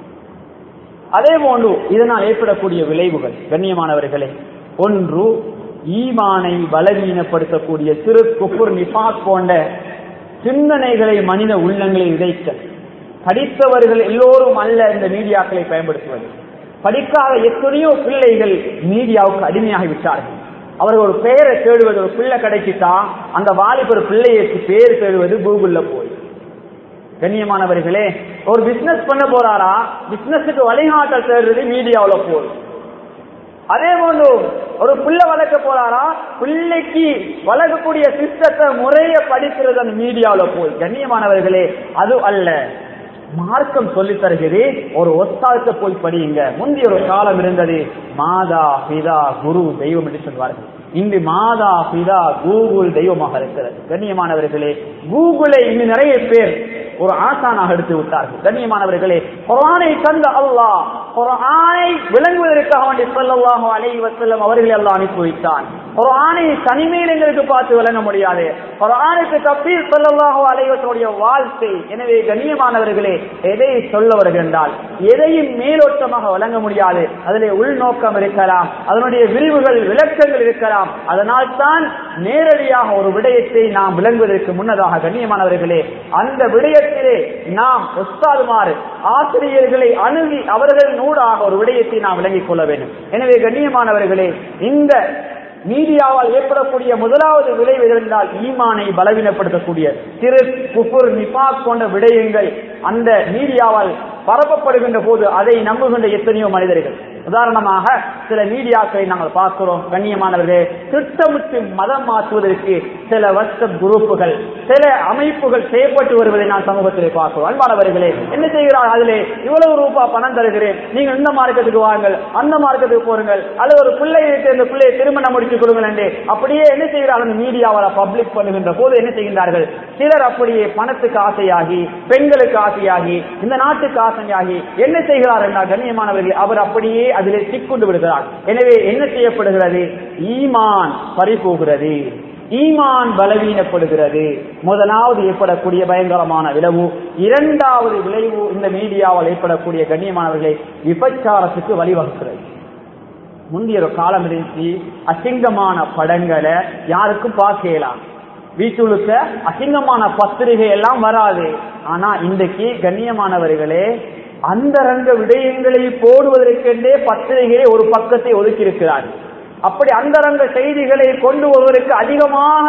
அதே போன்று இதனால் ஏற்படக்கூடிய விளைவுகள் கண்ணியமானவர்களே ஒன்று ஈமானை பலவீனப்படுத்தக்கூடிய சிறு குப்புர் நிபாஸ் போன்ற சிந்தனைகளை மனித உள்ளங்களில் விதைக்க படித்தவர்கள் எல்லோரும் அல்ல இந்த மீடியாக்களை பயன்படுத்துவது படிக்காத எத்தனையோ பிள்ளைகள் மீடியாவுக்கு அடிமையாகி விட்டார்கள் அவர்கள் ஒரு பெயரை தேடுவது ஒரு பிள்ளை கிடைச்சிட்டா அந்த வாலிபர் பிள்ளைக்கு பேர் தேடுவது கூகுள்ல போய் கண்ணியமானவர்களே ஒரு பிசினஸ் பண்ண போறாரா பிசினஸுக்கு வழிகாட்டல் தேடுறது மீடியாவுல போய் அதே போன்று ஒரு பிள்ளை வளர்க்க போறாரா பிள்ளைக்கு வளர்க்கக்கூடிய சிஸ்டத்தை முறைய படிக்கிறது அந்த மீடியாவில் போய் கண்ணியமானவர்களே அது அல்ல மார்க்கம் சொல்லி தருகிறது ஒரு ஒத்தாழ்த்த போய் படியுங்க முந்தைய ஒரு காலம் இருந்தது மாதா பிதா குரு தெய்வம் என்று சொல்வார்கள் இன்று மாதா பிதா கூகுள் தெய்வமாக இருக்கிறது கண்ணியமானவர்களே கூகுளை இங்கு நிறைய பேர் ஒரு ஆசானாக எடுத்து விட்டார்கள் கண்ணியமானவர்களே குரானை தந்த அல்லாஹ் குரானை விளங்குவதற்காக வேண்டி சொல்லல்லாஹோ அலைஹி வஸல்லம் அவர்களை எல்லாம் அனுப்பி வைத்தான் குரானை தனிமையில் எங்களுக்கு பார்த்து விளங்க முடியாது குரானுக்கு தப்பீர் சொல்லல்லாஹோ அலைஹி வஸல்லுடைய வாழ்க்கை எனவே கண்ணியமானவர்களே எதை சொல்ல வருகின்றால் எதையும் மேலோட்டமாக வழங்க முடியாது அதிலே உள்நோக்கம் இருக்கலாம் அதனுடைய விரிவுகள் விளக்கங்கள் இருக்கலாம் அதனால் தான் நேரடியாக ஒரு விடயத்தை நாம் விளங்குவதற்கு முன்னதாக கண்ணியமானவர்களே அந்த விடயத்திலே நாம் ஒஸ்தாதுமாறு ஆசிரியர்களை அணுகி அவர்கள் நூடாக ஒரு விடயத்தை நாம் விளங்கிக் கொள்ள வேண்டும் எனவே கண்ணியமானவர்களே இந்த மீடியாவால் ஏற்படக்கூடிய முதலாவது விளைவு என்றால் ஈமானை பலவீனப்படுத்தக்கூடிய திரு குஃபுர் நிபாக் போன்ற விடயங்கள் அந்த மீடியாவால் பரப்பப்படுகின்ற போது அதை நம்புகின்ற எத்தனையோ மனிதர்கள் உதாரணமாக சில மீடியாக்களை நாங்கள் பார்க்கிறோம் கண்ணியமானவர்களே திட்டமிட்டு மதம் மாற்றுவதற்கு சில வாட்ஸ்அப் குரூப்புகள் சில அமைப்புகள் செய்யப்பட்டு வருவதை நான் சமூகத்திலே பார்க்கிறோம் அன்பானவர்களே என்ன செய்கிறார் அதிலே இவ்வளவு ரூபாய் பணம் தருகிறேன் நீங்கள் இந்த மார்க்கத்துக்கு வாருங்கள் அந்த மார்க்கத்துக்கு போருங்கள் அல்லது ஒரு பிள்ளையை இந்த பிள்ளையை திருமணம் முடித்துக் கொடுங்கள் என்று அப்படியே என்ன செய்கிறார் அந்த மீடியாவால் பப்ளிக் பண்ணுகின்ற போது என்ன செய்கின்றார்கள் சிலர் அப்படியே பணத்துக்கு ஆசையாகி பெண்களுக்கு ஆசையாகி இந்த நாட்டுக்கு ஆசையாகி என்ன செய்கிறார் என்றால் கண்ணியமானவர்கள் அவர் அப்படியே அதிலே சிக்கொண்டு விடுகிறார் எனவே என்ன செய்யப்படுகிறது ஈமான் பறிபோகிறது ஈமான் பலவீனப்படுகிறது முதலாவது ஏற்படக்கூடிய பயங்கரமான விளைவு இரண்டாவது விளைவு இந்த மீடியாவால் ஏற்படக்கூடிய கண்ணியமானவர்களை விபச்சாரத்துக்கு வழிவகுக்கிறது முந்தைய ஒரு காலம் இருந்துச்சு அசிங்கமான படங்களை யாருக்கும் பார்க்கலாம் வீட்டுழுக்க அசிங்கமான பத்திரிகை எல்லாம் வராது ஆனா இன்றைக்கு கண்ணியமானவர்களே அந்த ரங்க விடயங்களை போடுவதற்கென்றே பத்திரிகையை ஒரு பக்கத்தை ஒதுக்கி இருக்கிறார் அப்படி அந்தரங்க செய்திகளை கொண்டு வருவதற்கு அதிகமாக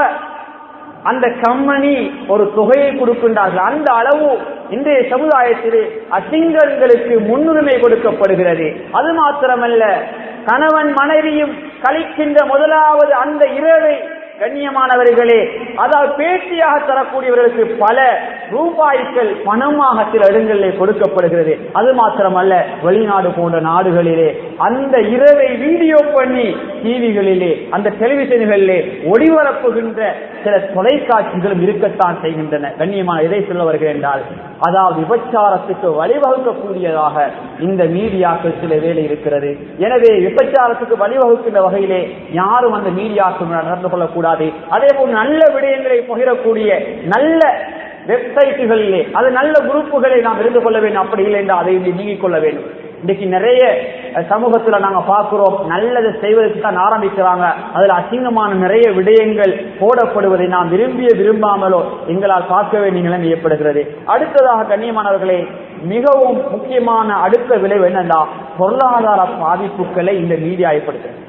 அந்த கம்பெனி ஒரு தொகையை கொடுக்கின்றார்கள் அந்த அளவு இன்றைய சமுதாயத்திலே அசிங்கங்களுக்கு முன்னுரிமை கொடுக்கப்படுகிறது அது மாத்திரமல்ல கணவன் மனைவியும் கழிக்கின்ற முதலாவது அந்த இரவை கண்ணியமானவர்களே அதாவது பேட்டியாக தரக்கூடியவர்களுக்கு பல ரூபாய்கள் பணமாக சில இடங்களிலே கொடுக்கப்படுகிறது அது மாத்திரமல்ல வெளிநாடு போன்ற நாடுகளிலே அந்த இரவை வீடியோ பண்ணி டிவிகளிலே அந்த டெலிவிஷன்களிலே ஒளிபரப்புகின்ற சில தொலைக்காட்சிகளும் இருக்கத்தான் செய்கின்றன கண்ணியமான எதை சொல்ல வருகிறேன் என்றால் அதாவது விபச்சாரத்துக்கு வழிவகுக்கக்கூடியதாக இந்த மீடியாக்கள் சில வேலை இருக்கிறது எனவே விபச்சாரத்துக்கு வழிவகுக்கின்ற வகையிலே யாரும் அந்த மீடியாக்கள் நடந்து கொள்ளக்கூடாது அதே போல் நல்ல விடயங்களை பகிரக்கூடிய நல்ல வெப்சைட்டுகளிலே அது நல்ல குரூப்புகளை நாம் இருந்து கொள்ள வேண்டும் அப்படி இல்லை என்றால் அதை நீங்கிக் கொள்ள வேண்டும் இன்னைக்கு நிறைய சமூகத்துல நாங்க பார்க்கிறோம் நல்லதை செய்வதற்கு தான் ஆரம்பிக்கிறாங்க அதுல அசிங்கமான நிறைய விடயங்கள் போடப்படுவதை நாம் விரும்பிய விரும்பாமலோ எங்களால் பார்க்க வேண்டிய நிலைமை ஏற்படுகிறது அடுத்ததாக கண்ணியமானவர்களே மிகவும் முக்கியமான அடுத்த விளைவு என்னன்னா பொருளாதார பாதிப்புகளை இந்த மீடியா ஏற்படுத்துகிறது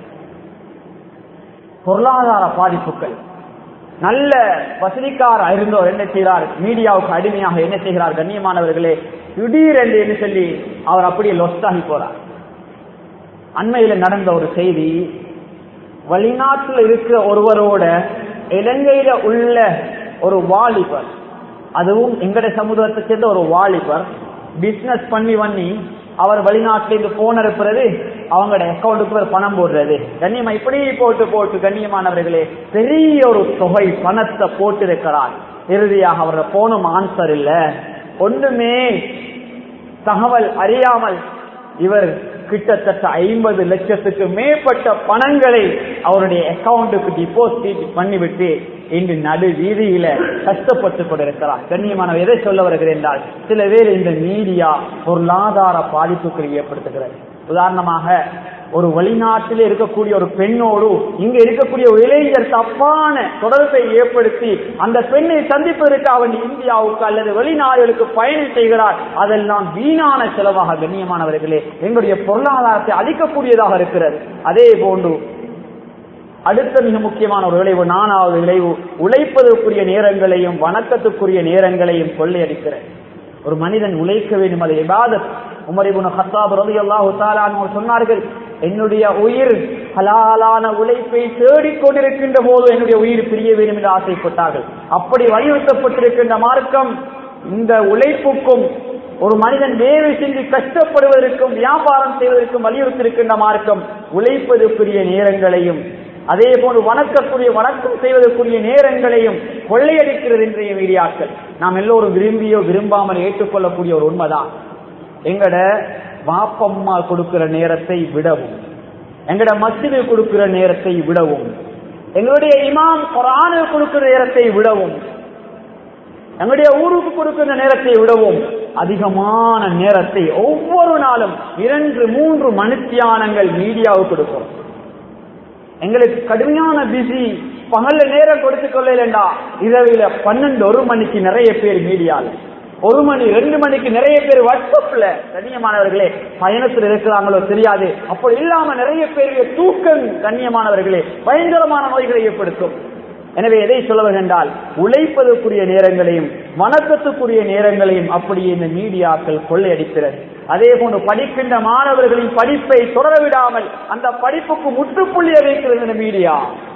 பொருளாதார பாதிப்புகள் நல்ல வசதிக்கார இருந்தவர் என்ன செய்கிறார் மீடியாவுக்கு அடிமையாக என்ன செய்கிறார் கண்ணியமானவர்களே திடீரென்று என்ன சொல்லி அவர் அப்படியே லொஸ்டாகி போறார் அண்மையில நடந்த ஒரு செய்தி வெளிநாட்டில் இருக்கிற ஒருவரோட இலங்கையில உள்ள ஒரு வாலிபர் அதுவும் எங்கட சமுதாயத்தை சேர்ந்த ஒரு வாலிபர் பிசினஸ் பண்ணி பண்ணி அவர் வெளிநாட்டிலிருந்து போன் அனுப்புறது அவங்களோட அக்கௌண்ட்டுக்கு பணம் போடுறது கண்ணியமா இப்படி போட்டு போட்டு கண்ணியமானவர்களே பெரிய ஒரு தொகை பணத்தை போட்டு இருக்கிறார் இறுதியாக அவரோட போனும் ஆன்சர் இல்ல ஒன்றுமே தகவல் அறியாமல் இவர் கிட்டத்தட்ட ஐம்பது லட்சத்துக்கு மேற்பட்ட பணங்களை அவருடைய அக்கௌண்ட்டுக்கு டிபாசிட் பண்ணிவிட்டு இன்று நடு வீதியில கஷ்டப்பட்டு கொண்டிருக்கிறார் கண்ணியமான எதை சொல்ல வருகிறேன் என்றால் சில பேர் இந்த மீடியா பொருளாதார பாதிப்புகளை ஏற்படுத்துகிறது உதாரணமாக ஒரு வெளிநாட்டில் இருக்கக்கூடிய ஒரு பெண்ணோடு இங்க இருக்கக்கூடிய ஒரு இளைஞர் தப்பான தொடர்பை ஏற்படுத்தி அந்த பெண்ணை சந்திப்பதற்காக வேண்டி இந்தியாவுக்கு அல்லது வெளிநாடுகளுக்கு பயணம் செய்கிறார் அதெல்லாம் வீணான செலவாக கண்ணியமானவர்களே எங்களுடைய பொருளாதாரத்தை அளிக்கக்கூடியதாக இருக்கிறது அதே போன்று அடுத்த மிக முக்கியமான ஒரு விளைவு நானாவது விளைவு உழைப்பதற்குரிய நேரங்களையும் வணக்கத்துக்குரிய நேரங்களையும் கொள்ளையடிக்கிறது ஒரு மனிதன் உழைக்க வேண்டும் அதை இபாதத் உமரிபுன ஹத்தாப் ரவி அல்லாஹு சொன்னார்கள் என்னுடைய உயிர் ஹலாலான உழைப்பை தேடிக் கொண்டிருக்கின்ற போது என்னுடைய உயிர் பிரிய வேண்டும் என்று ஆசைப்பட்டார்கள் அப்படி வலியுறுத்தப்பட்டிருக்கின்ற மார்க்கம் இந்த உழைப்புக்கும் ஒரு மனிதன் வேலை செஞ்சு கஷ்டப்படுவதற்கும் வியாபாரம் செய்வதற்கும் வலியுறுத்திருக்கின்ற மார்க்கம் உழைப்பதற்குரிய நேரங்களையும் அதே போன்று வணக்கக்கூடிய வணக்கம் செய்வதற்குரிய நேரங்களையும் கொள்ளையடிக்கிறது இன்றைய மீடியாக்கள் நாம் எல்லோரும் விரும்பியோ விரும்பாமல் ஏற்றுக்கொள்ளக்கூடிய ஒரு உண்மைதான் எங்கட வாப்பம்மா கொடுக்கிற நேரத்தை விடவும் எங்கட மசிது கொடுக்கிற நேரத்தை விடவும் எங்களுடைய இமாம் குரானு கொடுக்கிற நேரத்தை விடவும் எங்களுடைய ஊருக்கு கொடுக்கிற நேரத்தை விடவும் அதிகமான நேரத்தை ஒவ்வொரு நாளும் இரண்டு மூன்று மனுத்தியானங்கள் மீடியாவுக்கு கொடுக்கிறோம் எங்களுக்கு கடுமையான பிஸி பகல்ல நேரம் கொடுத்து கொள்ளலண்டா இரவில பன்னெண்டு ஒரு மணிக்கு நிறைய பேர் மீடியால ஒரு மணி ரெண்டு மணிக்கு நிறைய பேர் வாட்ஸ்அப்ல கண்ணியமானவர்களே பயணத்தில் இருக்கிறாங்களோ தெரியாது அப்போ இல்லாம நிறைய பேருடைய தூக்கம் கண்ணியமானவர்களே பயங்கரமான நோய்களை ஏற்படுத்தும் எனவே எதை சொல்ல என்றால் உழைப்பதற்குரிய நேரங்களையும் வணக்கத்துக்குரிய நேரங்களையும் அப்படியே இந்த மீடியாக்கள் கொள்ளையடிக்கிறது அதே போன்று படிக்கின்ற மாணவர்களின் படிப்பை தொடர விடாமல் அந்த படிப்புக்கு முற்றுப்புள்ளிய வைக்கிறது இந்த மீடியா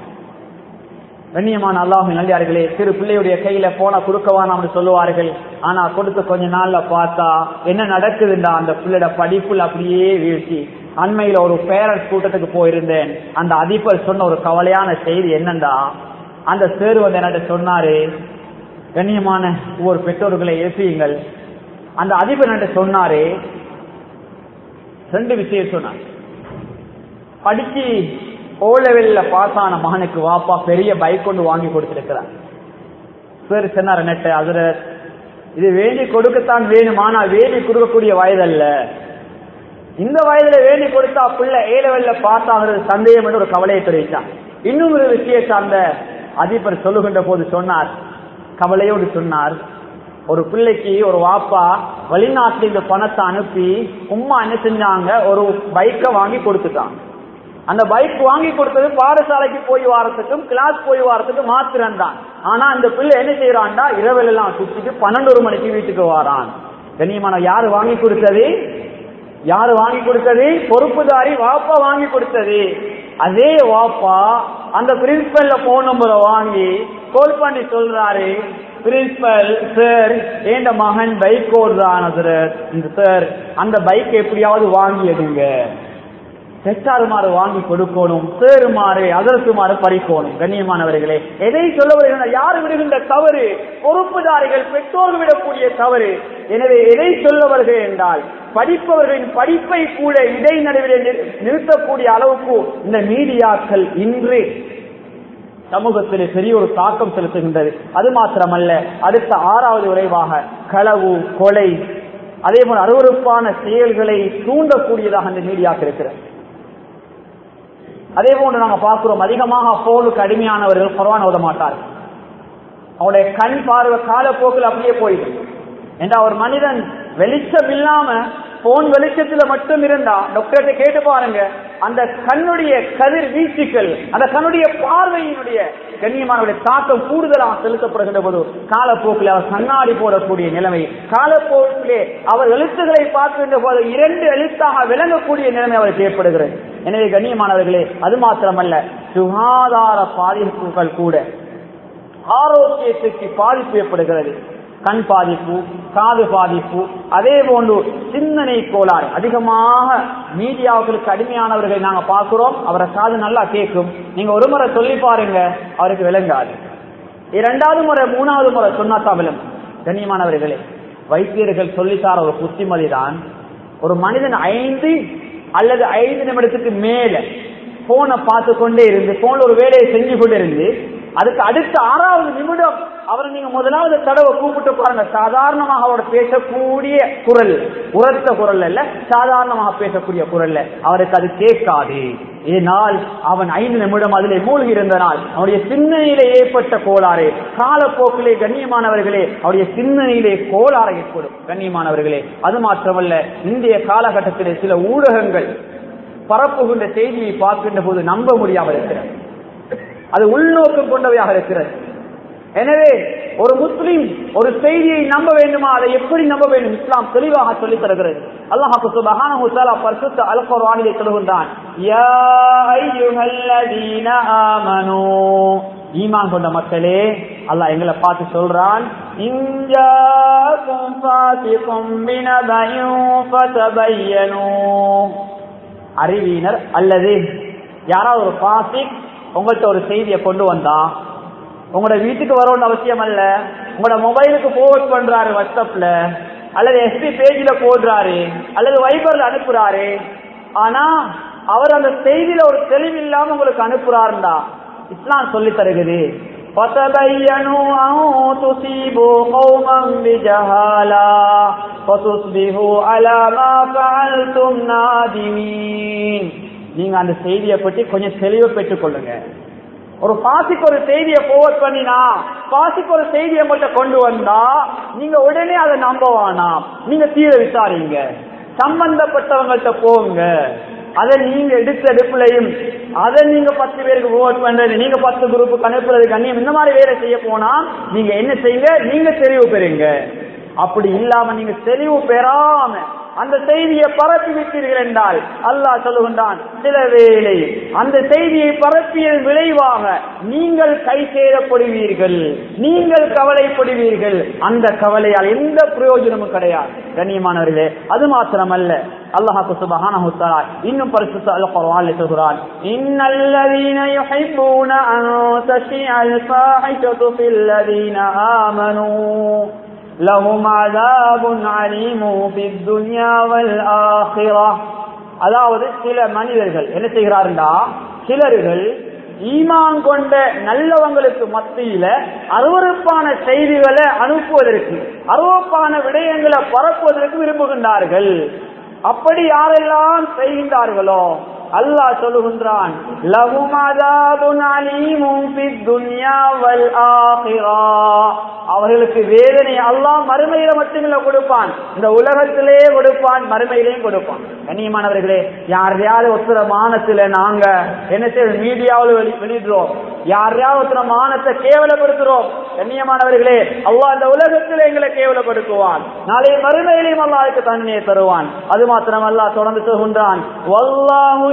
கண்ணியமான அல்லாஹ் நல்லியார்களே சிறு பிள்ளையுடைய கையில போன கொடுக்கவானாம்னு சொல்லுவார்கள் ஆனா கொடுத்து கொஞ்ச நாள்ல பார்த்தா என்ன நடக்குதுண்டா அந்த பிள்ளையோட படிப்புல அப்படியே வீழ்ச்சி அண்மையில ஒரு பேரண்ட்ஸ் கூட்டத்துக்கு போயிருந்தேன் அந்த அதிபர் சொன்ன ஒரு கவலையான செய்தி என்னண்டா அந்த சேரு வந்து என்கிட்ட சொன்னாரு கண்ணியமான ஒவ்வொரு பெற்றோர்களை ஏசியுங்கள் அந்த அதிபர் என்கிட்ட சொன்னாரு ரெண்டு விஷயம் சொன்னார் படிச்சு ஓ லெவல்ல பாஸ் ஆன மகனுக்கு வாப்பா பெரிய பைக் கொண்டு வாங்கி கொடுத்திருக்கிறார் சார் சொன்னார் நெட்ட அதுல இது வேண்டி கொடுக்கத்தான் வேணும் ஆனா வேண்டி கொடுக்கக்கூடிய வயதல்ல இந்த வயதுல வேண்டி கொடுத்தா பிள்ளை ஏ லெவல்ல பாஸ் ஆகுறது சந்தேகம் என்று ஒரு கவலையை தெரிவித்தான் இன்னும் ஒரு விஷயத்தை அந்த அதிபர் சொல்லுகின்ற போது சொன்னார் கவலையோடு சொன்னார் ஒரு பிள்ளைக்கு ஒரு வாப்பா வெளிநாட்டுல இந்த பணத்தை அனுப்பி உம்மா என்ன செஞ்சாங்க ஒரு பைக்கை வாங்கி கொடுத்துட்டாங்க அந்த பைக் வாங்கி கொடுத்தது பாடசாலைக்கு போய் வாரத்துக்கும் கிளாஸ் போய் வாரத்துக்கும் மாத்திரம் தான் ஆனா அந்த பிள்ளை என்ன செய்யறான்டா இரவில் எல்லாம் சுத்திட்டு பன்னெண்டு ஒரு மணிக்கு வீட்டுக்கு வாரான் கண்ணியமான யாரு வாங்கி கொடுத்தது யாரு வாங்கி கொடுத்தது பொறுப்புதாரி வாப்பா வாங்கி கொடுத்தது அதே வாப்பா அந்த பிரின்சிபல்ல போன் நம்பரை வாங்கி கால் பண்ணி சொல்றாரு பிரின்சிபல் சார் ஏண்ட மகன் பைக் ஓடுறான் சார் அந்த பைக் எப்படியாவது வாங்கி எடுங்க பெற்றாருமாறு வாங்கி கொடுக்கணும் சேருமாறு அதற்குமாறு பறிக்கணும் கண்ணியமானவர்களே எதை சொல்ல வருகின்ற யார் விடுகின்ற தவறு பொறுப்புதாரிகள் பெற்றோர் விடக்கூடிய தவறு எனவே எதை சொல்ல வருகிறேன் என்றால் படிப்பவர்களின் படிப்பை கூட இடை நடுவில் நிறுத்தக்கூடிய அளவுக்கு இந்த மீடியாக்கள் இன்று சமூகத்திலே பெரிய ஒரு தாக்கம் செலுத்துகின்றது அது மாத்திரமல்ல அடுத்த ஆறாவது விரைவாக களவு கொலை அதே போல அருவறுப்பான செயல்களை தூண்டக்கூடியதாக அந்த மீடியாக்கள் இருக்கிறது அதே போன்று நாங்க பார்க்கிறோம் அதிகமாக போனுக்கு அடிமையானவர்கள் குரான் ஓத மாட்டார்கள் அவருடைய கண் பார்வை காலப்போக்கில் அப்படியே போயிடும் என்ற ஒரு மனிதன் வெளிச்சம் இல்லாம போன் வெளிச்சத்துல மட்டும் இருந்தா டாக்டர்கிட்ட கேட்டு பாருங்க அந்த கண்ணுடைய கதிர் வீச்சுக்கள் அந்த கண்ணுடைய பார்வையினுடைய கண்ணியமானவருடைய தாக்கம் கூடுதலாக செலுத்தப்படுகின்ற போது காலப்போக்கில் அவர் கண்ணாடி போடக்கூடிய நிலைமை காலப்போக்கிலே அவர் எழுத்துக்களை பார்க்கின்ற போது இரண்டு எழுத்தாக விளங்கக்கூடிய நிலைமை அவருக்கு ஏற்படுகிறது எனவே கண்ணியமானவர்களே அது மாத்திரமல்ல சுகாதார பாதிப்புகள் கூட ஆரோக்கியத்துக்கு பாதிப்பு ஏற்படுகிறது கண் பாதிப்பு காது பாதிப்பு அதே போன்று சிந்தனை கோளாறு அதிகமாக மீடியாவுகளுக்கு அடிமையானவர்களை நாங்க பார்க்கிறோம் அவரை காது நல்லா கேட்கும் நீங்க ஒரு முறை சொல்லி பாருங்க அவருக்கு விளங்காது இரண்டாவது முறை மூணாவது முறை சொன்னா தான் விளங்கும் கண்ணியமானவர்களே வைத்தியர்கள் சொல்லித்தார ஒரு புத்திமதி தான் ஒரு மனிதன் ஐந்து அல்லது ஐந்து நிமிடத்துக்கு மேல போனை பார்த்து கொண்டே இருந்து போன்ல ஒரு வேலையை செஞ்சு கொண்டு இருந்து அதுக்கு அடுத்த ஆறாவது நிமிடம் அவரை நீங்க முதலாவது தடவை கூப்பிட்டு பாருங்க சாதாரணமாக அவரோட பேசக்கூடிய குரல் உரத்த குரல் அல்ல சாதாரணமாக பேசக்கூடிய குரல்ல அவருக்கு அது கேட்காது ஏனால் அவன் ஐந்து நிமிடம் அதிலே மூழ்கி இருந்தனால் அவருடைய சிந்தனையிலே ஏற்பட்ட கோளாறு காலப்போக்கிலே கண்ணியமானவர்களே அவருடைய சிந்தனையிலே கோளாறு ஏற்படும் கண்ணியமானவர்களே அது மாத்திரமல்ல இந்திய காலகட்டத்திலே சில ஊடகங்கள் பரப்புகின்ற செய்தியை பார்க்கின்ற போது நம்ப முடியாமல் இருக்கிறது அது உள்நோக்கம் கொண்டவையாக இருக்கிறது எனவே ஒரு முஸ்லிம் ஒரு செய்தியை நம்ப வேண்டுமா அதை எப்படி நம்ப வேண்டும் இஸ்லாம் தெளிவாக சொல்லித் தருகிறது அல்லாஹ் சுபஹானஹு தஆலா பரிசுத்த அல் குர்ஆனிலே சொல்கின்றான் யா அய்யுஹல்லதீன ஆமனூ ஈமான் கொண்ட மக்களே அல்லாஹ் எங்களை பார்த்து சொல்றான் இன்ஜாக்கும் ஃபாசிகும் பினபையும் ஃபதபையனூ அறிவியினர் அல்லது யாராவது ஒரு பாசிக் உங்கள்கிட்ட ஒரு செய்தியை கொண்டு வந்தா உங்களோட வீட்டுக்கு வரணும்னு அவசியம் அல்ல உங்களோட மொபைலுக்கு போர்ட் பண்றாரு வாட்ஸ்அப்ல அல்லது எஸ்பி பேஜ்ல போடுறாரு அல்லது வைபர்ல அனுப்புறாரு ஆனா அவர் அந்த செய்தியில ஒரு தெளிவு இல்லாம உங்களுக்கு அனுப்புறாருண்டா இஸ்லாம் சொல்லி தருகிறது فتبينوا أن تصيبوا قوما بجهالة فتصبحوا على ما فعلتم نادمين நீங்க அந்த செய்தியை பற்றி கொஞ்சம் தெளிவு பெற்றுக் கொள்ளுங்க ஒரு பாசிக்கு ஒரு செய்தியை போவர்ட் பண்ணினா பாசிக்கு ஒரு செய்தியை மட்டும் கொண்டு வந்தா நீங்க உடனே அதை நம்ப வேணாம் நீங்க தீர விசாரிங்க சம்பந்தப்பட்டவங்கள்ட்ட போங்க அதை நீங்க எடுத்த எடுப்புலையும் அதை நீங்க பத்து பேருக்கு ஓட் பண்றது நீங்க பத்து குரூப்புக்கு அனுப்புறது கண்ணியம் இந்த மாதிரி வேலை செய்ய போனா நீங்க என்ன செய்யுங்க நீங்க தெளிவு பெறுங்க அப்படி இல்லாம நீங்க தெளிவு பெறாம அந்த செய்தியை பரப்பி விட்டீர்கள் என்றால் அல்லாஹ் சொல்லுகின்றான் சில வேளை அந்த செய்தியை பரப்பியதன் விளைவாக நீங்கள் கை சேரப்படுவீர்கள் நீங்கள் கவலைப்படுவீர்கள் அந்த கவலையால் எந்த பிரயோஜனமும் கிடையாது கண்ணியமானவர்களே அது மாத்திரமல்ல அல்லாஹு சுபஹானஹு தஆலா இன்னும் பரிசுத்த அல் குர்ஆனில் சொல்கிறான் இன்னல்லதீன யுஹிப்பூன அன் தஷிஅல் ஃபாஹிஷத்து ஃபில்லதீன ஆமனூ لهم عذاب عليم في الدنيا والآخرة அதாவது சில மனிதர்கள் என்ன செய்கிறார்களா சிலர்கள் ஈமான் கொண்ட நல்லவங்களுக்கு மத்தியில அருவறுப்பான செய்திகளை அனுப்புவதற்கு அருவப்பான விடயங்களை பரப்புவதற்கு விரும்புகின்றார்கள் அப்படி யாரெல்லாம் செய்கின்றார்களோ அல்லாஹ் சொல்லுகின்றான் அவர்களுக்கு வேதனை அல்லாஹ் மறுமையில மட்டுமில்ல கொடுப்பான் இந்த உலகத்திலே கொடுப்பான் மறுமையிலையும் கொடுப்பான் கண்ணியமானவர்களே யாரையாவது ஒருத்தர மானத்துல நாங்க என்ன செய்ய மீடியாவில் வெளி வெளியிடுறோம் யாரையாவது ஒருத்தர மானத்தை கேவலப்படுத்துறோம் கண்ணியமானவர்களே அல்லாஹ் இந்த உலகத்திலே எங்களை கேவலப்படுத்துவான் நாளை மறுமையிலையும் அல்லாஹ்க்கு தண்டனையை தருவான் அது மாத்திரம் அல்லாஹ் தொடர்ந்து சொல்கின்றான் வல்லாஹு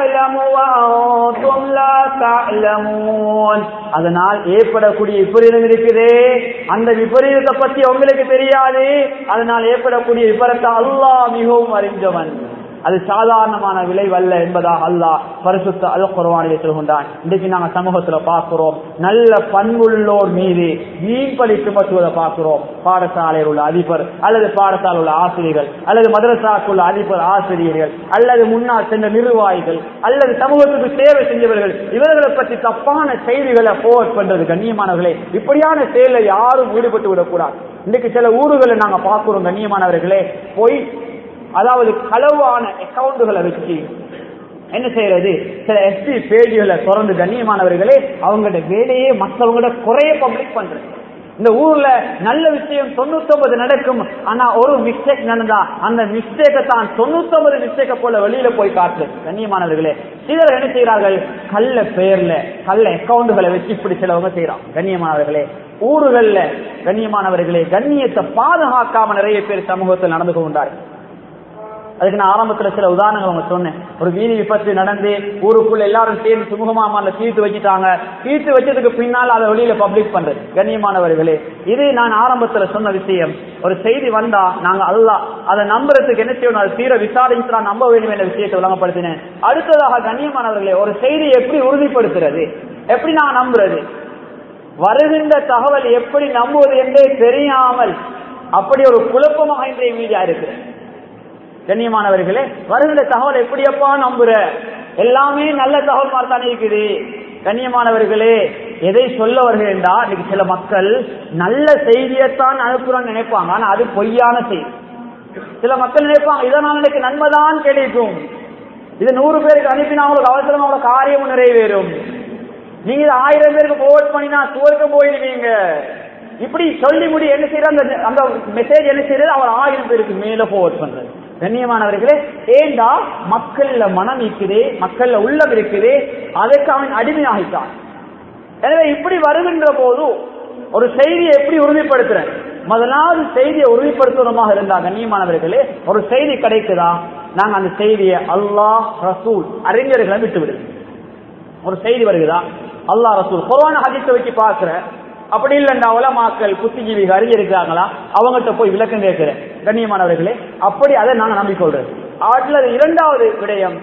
அதனால் ஏற்படக்கூடிய விபரீதம் இருக்குதே அந்த விபரீதத்தை பத்தி உங்களுக்கு தெரியாது அதனால் ஏற்படக்கூடிய விபரத்தை அல்லாஹ் மிகவும் அறிஞ்சவன் அது சாதாரணமான விளைவல்ல என்பதாக அல்லாஹ் பரிசுத்த அல் குர்வானிலே சொல்கின்றான் இன்றைக்கு நாங்க சமூகத்துல பார்க்கிறோம் நல்ல பண்புள்ளோர் மீது வீண் பழி சுமத்துவதை பார்க்கிறோம் பாடசாலையில் உள்ள அதிபர் அல்லது பாடசாலை உள்ள ஆசிரியர்கள் அல்லது மதரசாக்குள்ள அதிபர் ஆசிரியர்கள் அல்லது முன்னாள் சென்ற நிர்வாகிகள் அல்லது சமூகத்துக்கு சேவை செஞ்சவர்கள் இவர்களை பற்றி தப்பான செய்திகளை போர்ட் பண்றது கண்ணியமானவர்களே இப்படியான செயல யாரும் ஈடுபட்டு விடக்கூடாது இன்னைக்கு சில ஊர்களை நாங்க பார்க்கிறோம் கண்ணியமானவர்களே போய் அதாவது களவான அக்கவுண்டுகளை வச்சு என்ன செய்யறது சில எஸ்பி பேஜ்களை திறந்து கண்ணியமானவர்களே அவங்களோட வேலையே மற்றவங்களோட குறைய பப்ளிக் பண்றது இந்த ஊர்ல நல்ல விஷயம் தொண்ணூத்தி நடக்கும் ஆனா ஒரு மிஸ்டேக் நடந்தா அந்த மிஸ்டேக்கை தான் தொண்ணூத்தி ஒன்பது மிஸ்டேக்கை போல வெளியில போய் காட்டு கண்ணியமானவர்களே சிலர் என்ன செய்யறார்கள் கல்ல பெயர்ல கல்ல அக்கவுண்டுகளை வச்சு இப்படி சிலவங்க செய்யறான் கண்ணியமானவர்களே ஊர்கள்ல கண்ணியமானவர்களே கண்ணியத்தை பாதுகாக்காம நிறைய பேர் சமூகத்தில் நடந்து கொண்டார்கள் அதுக்கு நான் ஆரம்பத்துல சில உதாரணங்கள் அவங்க சொன்னேன் ஒரு வீதி விபத்து நடந்து ஊருக்குள்ள எல்லாரும் சேர்ந்து சுமூகமாமல தீர்த்து வச்சுட்டாங்க தீர்த்து வச்சதுக்கு பின்னால் அதை வெளியில பப்ளிக் பண்றது கண்ணியமானவர்களே இது நான் ஆரம்பத்துல சொன்ன விஷயம் ஒரு செய்தி வந்தா நாங்க அல்லா அதை நம்புறதுக்கு என்ன செய்யணும் அதை தீர விசாரிச்சு நான் நம்ப வேண்டும் என்ற விஷயத்தை விளங்கப்படுத்தினேன் அடுத்ததாக கண்ணியமானவர்களே ஒரு செய்தி எப்படி உறுதிப்படுத்துறது எப்படி நான் நம்புறது வருகின்ற தகவல் எப்படி நம்புவது என்றே தெரியாமல் அப்படி ஒரு குழப்பமாக இன்றைய மீடியா இருக்கு கண்ணியமானவர்களே வருகின்ற தகவல் எப்படியப்பா நம்புற எல்லாமே நல்ல தகவல் மாதிரி தானே இருக்குது கண்ணியமானவர்களே எதை சொல்ல வருகிறா இன்னைக்கு சில மக்கள் நல்ல செய்தியைத்தான் அனுப்புறோம்னு நினைப்பாங்க ஆனா அது பொய்யான செய்தி சில மக்கள் நினைப்பாங்க இதனால் எனக்கு நன்மைதான் கிடைக்கும் இது நூறு பேருக்கு அனுப்பினா அவங்களுக்கு அவசரமா அவங்களோட காரியமும் நிறைவேறும் நீங்க இதை ஆயிரம் பேருக்கு போர்ட் பண்ணினா சுவர்க்கம் போயிடுவீங்க இப்படி சொல்லி முடி என்ன செய்யற அந்த அந்த மெசேஜ் என்ன செய்யறது அவர் ஆயிரம் பேருக்கு மேல போர்ட் பண்றது கண்ணியமானவர்களே ஏண்டா மக்கள்ல மனம் இருக்குது மக்கள்ல உள்ளம் இருக்குது அதற்கு அவன் அடிமையாகிட்டான் எனவே இப்படி வருகின்ற போது ஒரு செய்தியை எப்படி உறுதிப்படுத்துற முதலாவது செய்தியை உறுதிப்படுத்துவதாக இருந்தா கண்ணியமானவர்களே ஒரு செய்தி கிடைக்குதா நாங்க அந்த செய்தியை அல்லாஹ் ரசூல் அறிஞர்களை விட்டு விடுது ஒரு செய்தி வருகுதா அல்லாஹ் ரசூல் குரான ஹதீஸை வச்சு பாக்குற அப்படி இல்லைண்டா உலமாக்கள் புத்திஜீவிகள் அறிஞ்சிருக்காங்களா அவங்கள்ட்ட போய் விளக்கம் கேட்கிறேன் கண்ணியமானவர்களே அப்படி அதை நாங்க நம்பிக்கொள்றோம் அதுல இரண்டாவது விடயம்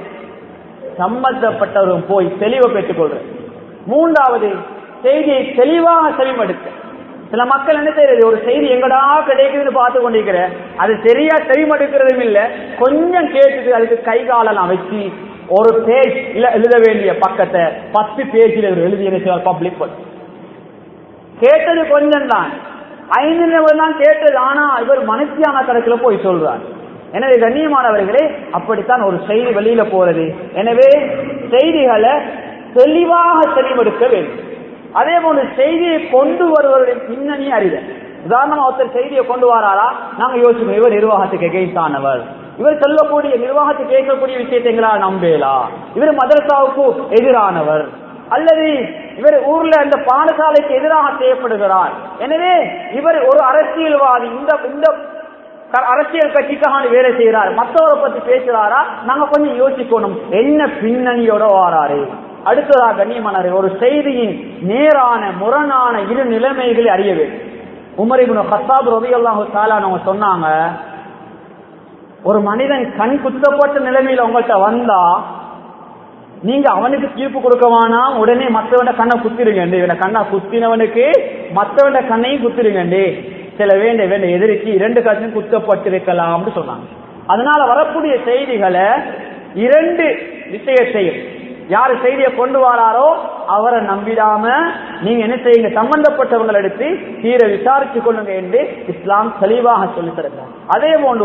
சம்பந்தப்பட்டவரும் போய் தெளிவை பெற்றுக் கொள்றேன் மூன்றாவது செய்தியை தெளிவாக செவிமடுக்க சில மக்கள் என்ன செய்யறது ஒரு செய்தி எங்கடா கிடைக்குதுன்னு பார்த்து கொண்டிருக்கிற அது சரியா செவிமடுக்கிறதும் இல்ல கொஞ்சம் கேட்டுட்டு அதுக்கு கை காலெல்லாம் வச்சு ஒரு பேஜ் இல்ல எழுத வேண்டிய பக்கத்தை பத்து பேஜில் எழுதி என்ன பப்ளிக் பண்ணு கேட்டது கொஞ்சம் தான் ஐந்து நிமிடம் தான் கேட்டது ஆனா இவர் மனுஷியான கணக்குல போய் சொல்றார் எனவே கண்ணியமானவர்களே அப்படித்தான் ஒரு செய்தி வெளியில போறது எனவே செய்திகளை தெளிவாக தெளிவெடுக்க வேண்டும் அதே போன்று செய்தியை கொண்டு வருவருடைய பின்னணி அறிதல் உதாரணமா ஒருத்தர் செய்தியை கொண்டு வராரா நாங்க யோசிக்கணும் இவர் நிர்வாகத்துக்கு எகைத்தானவர் இவர் சொல்லக்கூடிய நிர்வாகத்துக்கு கேட்கக்கூடிய விஷயத்தை எங்களால் நம்பேலா இவர் மதரசாவுக்கு எதிரானவர் அல்லது இவர் ஊர்ல இந்த பாடசாலைக்கு எதிராக செய்யப்படுகிறார் எனவே இவர் ஒரு அரசியல்வாதி இந்த இந்த க- அரசியல் கட்சிக்காக வேலை செய்யறாரு மற்றவரை பத்தி பேசுறாரா நாங்க கொஞ்சம் யோசிக்கணும் என்ன பின்னணியோட வாராரு அடுத்ததாக கண்ணியமானாரு ஒரு செய்தியின் நேரான முரணான இரு நிலைமைகளை அறிய வேண்டும் உமரிபுன ஹத்தாப் ரவி அல்லாஹு அவங்க சொன்னாங்க ஒரு மனிதன் கண் குத்தப்பட்ட நிலைமையில உங்கள்கிட்ட வந்தா நீங்க அவனுக்கு தீர்ப்பு கொடுக்கவானா உடனே மற்றவன கண்ணை குத்திருங்க இவன கண்ணா குத்தினவனுக்கு மற்றவன கண்ணையும் குத்திருங்க சில வேண்ட வேண்ட எதிர்க்கு இரண்டு கண்ணும் குத்தப்பட்டிருக்கலாம்னு சொன்னாங்க அதனால வரக்கூடிய செய்திகளை இரண்டு விஷயத்தையும் யாரு செய்தியை கொண்டு வராரோ அவரை நம்பிடாம நீங்க என்ன செய்யுங்க சம்பந்தப்பட்டவங்களை எடுத்து தீர விசாரிச்சு கொள்ளுங்க என்று இஸ்லாம் தெளிவாக சொல்லி தருகிறார் அதே போன்று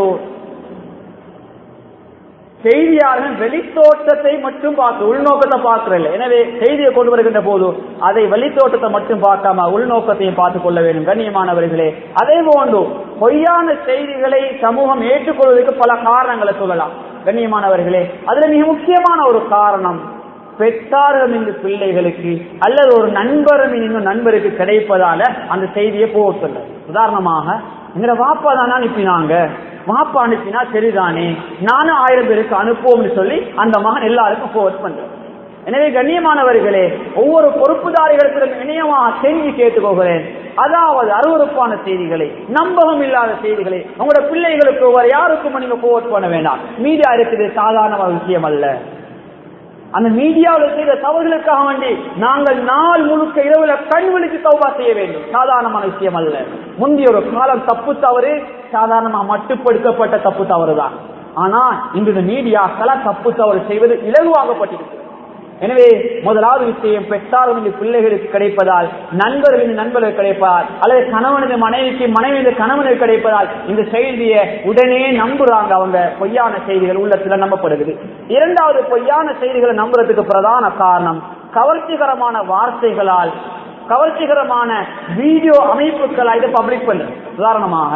செய்தியாளர்கள் வெளித்தோட்டத்தை மட்டும் பார்க்க உள்நோக்கத்தை பார்க்கறதில்லை எனவே செய்தியை கொண்டு வருகின்ற போது அதை வெளித்தோட்டத்தை மட்டும் பார்க்காம உள்நோக்கத்தையும் பார்த்துக் கொள்ள வேண்டும் கண்ணியமானவர்களே அதே போன்று பொய்யான செய்திகளை சமூகம் ஏற்றுக்கொள்வதற்கு பல காரணங்களை சொல்லலாம் கண்ணியமானவர்களே அதுல மிக முக்கியமான ஒரு காரணம் பெற்றார்கள் இந்த பிள்ளைகளுக்கு அல்லது ஒரு நண்பரும் இன்னும் நண்பருக்கு கிடைப்பதால அந்த செய்தியை போட்டு உதாரணமாக எங்க வாப்பா தானே அனுப்பினாங்க வாப்பா அனுப்பினா சரிதானே நானும் ஆயிரம் பேருக்கு அனுப்புவோம்னு சொல்லி அந்த மகன் எல்லாருக்கும் போர்ட் பண்றேன் எனவே கண்ணியமானவர்களே ஒவ்வொரு பொறுப்புதாரிகளுக்கும் இணையமாக செஞ்சு கேட்டுக்கோகிறேன் அதாவது அருவறுப்பான செய்திகளை நம்பகம் இல்லாத செய்திகளை உங்களோட பிள்ளைகளுக்கு ஒவ்வொரு யாருக்கும் நீங்க போர்ட் பண்ண வேண்டாம் மீடியா இருக்குது சாதாரண விஷயம் அல்ல அந்த மீடியாவில் செய்த தவறுகளுக்காக வேண்டி நாங்கள் நாள் முழுக்க இரவுல கண் விழித்து தௌபா செய்ய வேண்டும் சாதாரணமான விஷயம் அல்ல முந்தைய ஒரு காலம் தப்பு தவறு சாதாரணமா மட்டுப்படுத்தப்பட்ட தப்பு தவறு தான் ஆனா இன்று மீடியாக்கள தப்பு தவறு செய்வது இலகுவாகப்பட்டிருக்கு எனவே முதலாவது விஷயம் பெற்றார்கள் பிள்ளைகளுக்கு கிடைப்பதால் நண்பர்களின் நண்பர்கள் கிடைப்பதால் அல்லது கணவனது மனைவிக்கு மனைவி கணவனுக்கு கிடைப்பதால் இந்த செய்தியை உடனே நம்புறாங்க அவங்க பொய்யான செய்திகள் உள்ளத்துல நம்பப்படுகிறது இரண்டாவது பொய்யான செய்திகளை நம்புறதுக்கு பிரதான காரணம் கவர்ச்சிகரமான வார்த்தைகளால் கவர்ச்சிகரமான வீடியோ அமைப்புகளை இதை பப்ளிக் பண்ணுது உதாரணமாக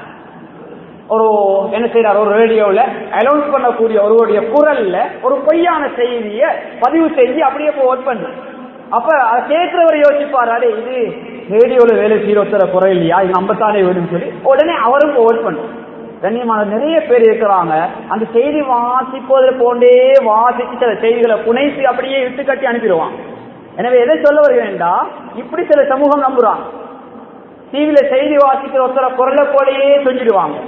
ஒரு என்ன செய்யறாரு ஒரு ரேடியோல அனௌன்ஸ் பண்ணக்கூடிய ஒருவருடைய குரல்ல ஒரு பொய்யான செய்திய பதிவு செஞ்சு அப்படியே போட் பண்ணு அப்ப அதை கேட்கிறவர் யோசிப்பாரு அடே இது ரேடியோல வேலை செய்யற ஒருத்தர குறை இல்லையா இது நம்பத்தானே வேணும்னு சொல்லி உடனே அவரும் போட் பண்ணு கண்ணியமான நிறைய பேர் இருக்கிறாங்க அந்த செய்தி வாசிப்பதில் போண்டே வாசிச்சு சில செய்திகளை புனைத்து அப்படியே இட்டு கட்டி அனுப்பிடுவான் எனவே எதை சொல்ல வருகிறேன்டா இப்படி சில சமூகம் நம்புறாங்க டிவியில செய்தி வாசிக்கிற ஒருத்தர குரலை போலேயே செஞ்சிடுவாங்க